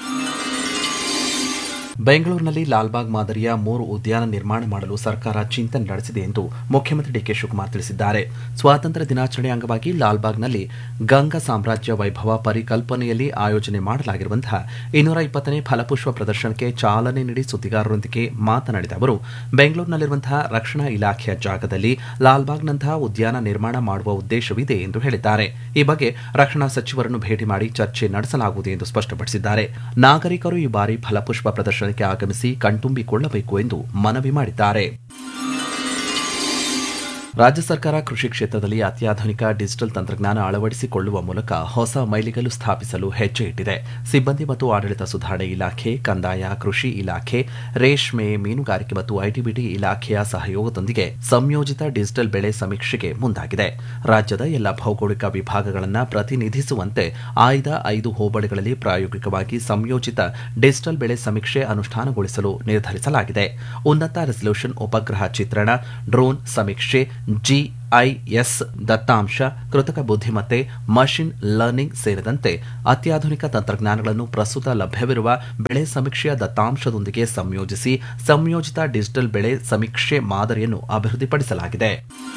ಬೆಂಗಳೂರಿನಲ್ಲಿ ಲಾಲ್ಬಾಗ್ ಮಾದರಿಯ ಮೂರು ಉದ್ಯಾನ ನಿರ್ಮಾಣ ಮಾಡಲು ಸರ್ಕಾರ ಚಿಂತನೆ ನಡೆಸಿದೆ ಎಂದು ಮುಖ್ಯಮಂತ್ರಿ ಡಿಕೆ ಶಿವಕುಮಾರ್ ತಿಳಿಸಿದ್ದಾರೆ ಸ್ವಾತಂತ್ರ್ಯ ದಿನಾಚರಣೆ ಅಂಗವಾಗಿ ಲಾಲ್ಬಾಗ್ನಲ್ಲಿ ಗಂಗಾ ಸಾಮ್ರಾಜ್ಯ ವೈಭವ ಪರಿಕಲ್ಪನೆಯಲ್ಲಿ ಆಯೋಜನೆ ಮಾಡಲಾಗಿರುವಂತಹ ಇನ್ನೂರ ಇಪ್ಪತ್ತನೇ ಫಲಪುಷ್ಪ ಪ್ರದರ್ಶನಕ್ಕೆ ಚಾಲನೆ ನೀಡಿ ಸುದ್ದಿಗಾರರೊಂದಿಗೆ ಮಾತನಾಡಿದ ಅವರು ಬೆಂಗಳೂರಿನಲ್ಲಿರುವಂತಹ ರಕ್ಷಣಾ ಇಲಾಖೆಯ ಜಾಗದಲ್ಲಿ ಲಾಲ್ಬಾಗ್ನಂತಹ ಉದ್ಯಾನ ನಿರ್ಮಾಣ ಮಾಡುವ ಉದ್ದೇಶವಿದೆ ಎಂದು ಹೇಳಿದ್ದಾರೆ ಈ ಬಗ್ಗೆ ರಕ್ಷಣಾ ಸಚಿವರನ್ನು ಭೇಟಿ ಮಾಡಿ ಚರ್ಚೆ ನಡೆಸಲಾಗುವುದು ಎಂದು ಸ್ಪಷ್ಟಪಡಿಸಿದ್ದಾರೆ ನಾಗರಿಕರು ಈ ಬಾರಿ ಫಲಪುಷ್ಪ ಪ್ರದರ್ಶನಕ್ಕೆ ಆಗಮಿಸಿ ಕಣ್ತುಂಬಿಕೊಳ್ಳಬೇಕು ಎಂದು ಮನವಿ ಮಾಡಿದ್ದಾರೆ ರಾಜ್ಯ ಸರ್ಕಾರ ಕೃಷಿ ಕ್ಷೇತ್ರದಲ್ಲಿ ಅತ್ಯಾಧುನಿಕ ಡಿಜಿಟಲ್ ತಂತ್ರಜ್ಞಾನ ಅಳವಡಿಸಿಕೊಳ್ಳುವ ಮೂಲಕ ಹೊಸ ಮೈಲಿಗಲ್ಲು ಸ್ಥಾಪಿಸಲು ಹೆಜ್ಜೆ ಇಟ್ಟಿದೆ ಸಿಬ್ಬಂದಿ ಮತ್ತು ಆಡಳಿತ ಸುಧಾರಣೆ ಇಲಾಖೆ ಕಂದಾಯ ಕೃಷಿ ಇಲಾಖೆ ರೇಷ್ಮೆ ಮೀನುಗಾರಿಕೆ ಮತ್ತು ಐಟಿಬಿಟಿ ಇಲಾಖೆಯ ಸಹಯೋಗದೊಂದಿಗೆ ಸಂಯೋಜಿತ ಡಿಜಿಟಲ್ ಬೆಳೆ ಸಮೀಕ್ಷೆಗೆ ಮುಂದಾಗಿದೆ ರಾಜ್ಯದ ಎಲ್ಲ ಭೌಗೋಳಿಕ ವಿಭಾಗಗಳನ್ನು ಪ್ರತಿನಿಧಿಸುವಂತೆ ಆಯ್ದ ಐದು ಹೋಬಳಿಗಳಲ್ಲಿ ಪ್ರಾಯೋಗಿಕವಾಗಿ ಸಂಯೋಜಿತ ಡಿಜಿಟಲ್ ಬೆಳೆ ಸಮೀಕ್ಷೆ ಅನುಷ್ಠಾನಗೊಳಿಸಲು ನಿರ್ಧರಿಸಲಾಗಿದೆ ಉನ್ನತ ರೆಸಲ್ಯೂಷನ್ ಉಪಗ್ರಹ ಚಿತ್ರಣ ಡ್ರೋನ್ ಸಮೀಕ್ಷೆ ಜಿಐಎಸ್ ದತ್ತಾಂಶ ಕೃತಕ ಬುದ್ಧಿಮತ್ತೆ ಮಷಿನ್ ಲರ್ನಿಂಗ್ ಸೇರಿದಂತೆ ಅತ್ಯಾಧುನಿಕ ತಂತ್ರಜ್ಞಾನಗಳನ್ನು ಪ್ರಸ್ತುತ ಲಭ್ಯವಿರುವ ಬೆಳೆ ಸಮೀಕ್ಷೆಯ ದತ್ತಾಂಶದೊಂದಿಗೆ ಸಂಯೋಜಿಸಿ ಸಂಯೋಜಿತ ಡಿಜಿಟಲ್ ಬೆಳೆ ಸಮೀಕ್ಷೆ ಮಾದರಿಯನ್ನು ಅಭಿವೃದ್ಧಿಪಡಿಸಲಾಗಿದೆ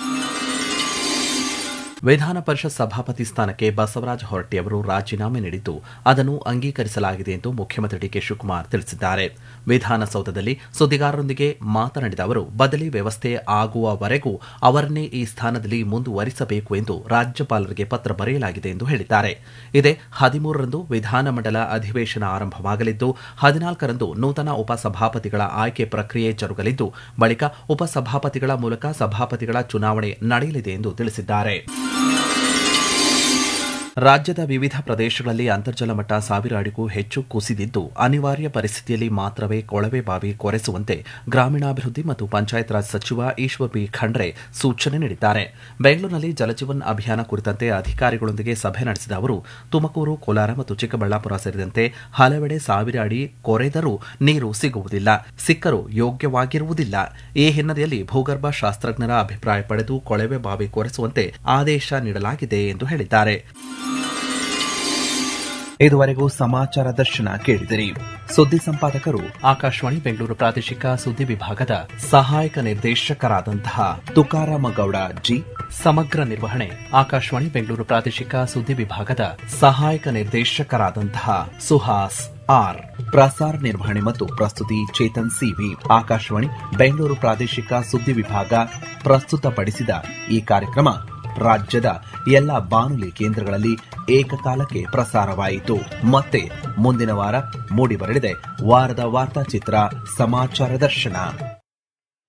ವಿಧಾನ ಪರಿಷತ್ ಸಭಾಪತಿ ಸ್ಥಾನಕ್ಕೆ ಬಸವರಾಜ ಹೊರಟ್ಟಿಯವರು ರಾಜೀನಾಮೆ ನೀಡಿದ್ದು ಅದನ್ನು ಅಂಗೀಕರಿಸಲಾಗಿದೆ ಎಂದು ಮುಖ್ಯಮಂತ್ರಿ ಡಿಕೆ ಶಿವಕುಮಾರ್ ತಿಳಿಸಿದ್ದಾರೆ ವಿಧಾನಸೌಧದಲ್ಲಿ ಸುದ್ದಿಗಾರರೊಂದಿಗೆ ಮಾತನಾಡಿದ ಅವರು ಬದಲಿ ವ್ಯವಸ್ಥೆ ಆಗುವವರೆಗೂ ಅವರನ್ನೇ ಈ ಸ್ಥಾನದಲ್ಲಿ ಮುಂದುವರಿಸಬೇಕು ಎಂದು ರಾಜ್ಯಪಾಲರಿಗೆ ಪತ್ರ ಬರೆಯಲಾಗಿದೆ ಎಂದು ಹೇಳಿದ್ದಾರೆ ಇದೇ ಹದಿಮೂರರಂದು ವಿಧಾನಮಂಡಲ ಅಧಿವೇಶನ ಆರಂಭವಾಗಲಿದ್ದು ಹದಿನಾಲ್ಕರಂದು ನೂತನ ಉಪಸಭಾಪತಿಗಳ ಆಯ್ಕೆ ಪ್ರಕ್ರಿಯೆ ಜರುಗಲಿದ್ದು ಬಳಿಕ ಉಪಸಭಾಪತಿಗಳ ಮೂಲಕ ಸಭಾಪತಿಗಳ ಚುನಾವಣೆ ನಡೆಯಲಿದೆ ಎಂದು ತಿಳಿಸಿದ್ದಾರೆ ರಾಜ್ಯದ ವಿವಿಧ ಪ್ರದೇಶಗಳಲ್ಲಿ ಅಂತರ್ಜಲ ಮಟ್ಟ ಸಾವಿರ ಅಡಿಗೂ ಹೆಚ್ಚು ಕುಸಿದಿದ್ದು ಅನಿವಾರ್ಯ ಪರಿಸ್ಥಿತಿಯಲ್ಲಿ ಮಾತ್ರವೇ ಕೊಳವೆ ಬಾವಿ ಕೊರೆಸುವಂತೆ ಗ್ರಾಮೀಣಾಭಿವೃದ್ಧಿ ಮತ್ತು ಪಂಚಾಯತ್ ರಾಜ್ ಸಚಿವ ಈಶ್ವರ್ ಬಿ ಖಂಡ್ರೆ ಸೂಚನೆ ನೀಡಿದ್ದಾರೆ ಬೆಂಗಳೂರಿನಲ್ಲಿ ಜಲಜೀವನ್ ಅಭಿಯಾನ ಕುರಿತಂತೆ ಅಧಿಕಾರಿಗಳೊಂದಿಗೆ ಸಭೆ ನಡೆಸಿದ ಅವರು ತುಮಕೂರು ಕೋಲಾರ ಮತ್ತು ಚಿಕ್ಕಬಳ್ಳಾಪುರ ಸೇರಿದಂತೆ ಹಲವೆಡೆ ಸಾವಿರ ಅಡಿ ಕೊರೆದರೂ ನೀರು ಸಿಗುವುದಿಲ್ಲ ಸಿಕ್ಕರೂ ಯೋಗ್ಯವಾಗಿರುವುದಿಲ್ಲ ಈ ಹಿನ್ನೆಲೆಯಲ್ಲಿ ಭೂಗರ್ಭ ಶಾಸ್ತ್ರಜ್ಞರ ಅಭಿಪ್ರಾಯ ಪಡೆದು ಕೊಳವೆ ಬಾವಿ ಕೊರೆಸುವಂತೆ ಆದೇಶ ನೀಡಲಾಗಿದೆ ಎಂದು ಹೇಳಿದ್ದಾರೆ ಇದುವರೆಗೂ ಸಮಾಚಾರ ದರ್ಶನ ಕೇಳಿದಿರಿ ಸುದ್ದಿ ಸಂಪಾದಕರು ಆಕಾಶವಾಣಿ ಬೆಂಗಳೂರು ಪ್ರಾದೇಶಿಕ ಸುದ್ದಿ ವಿಭಾಗದ ಸಹಾಯಕ ನಿರ್ದೇಶಕರಾದಂತಹ ತುಕಾರಾಮ ಗೌಡ ಜಿ ಸಮಗ್ರ ನಿರ್ವಹಣೆ ಆಕಾಶವಾಣಿ ಬೆಂಗಳೂರು ಪ್ರಾದೇಶಿಕ ಸುದ್ದಿ ವಿಭಾಗದ ಸಹಾಯಕ ನಿರ್ದೇಶಕರಾದಂತಹ ಸುಹಾಸ್ ಆರ್ ಪ್ರಸಾರ ನಿರ್ವಹಣೆ ಮತ್ತು ಪ್ರಸ್ತುತಿ ಚೇತನ್ ಸಿವಿ ಆಕಾಶವಾಣಿ ಬೆಂಗಳೂರು ಪ್ರಾದೇಶಿಕ ಸುದ್ದಿ ವಿಭಾಗ ಪ್ರಸ್ತುತಪಡಿಸಿದ ಈ ಕಾರ್ಯಕ್ರಮ ರಾಜ್ಯದ ಎಲ್ಲ ಬಾನುಲಿ ಕೇಂದ್ರಗಳಲ್ಲಿ ಏಕಕಾಲಕ್ಕೆ ಪ್ರಸಾರವಾಯಿತು ಮತ್ತೆ ಮುಂದಿನ ವಾರ ಮೂಡಿಬರಲಿದೆ ವಾರದ ವಾರ್ತಾಚಿತ್ರ ಸಮಾಚಾರ ದರ್ಶನ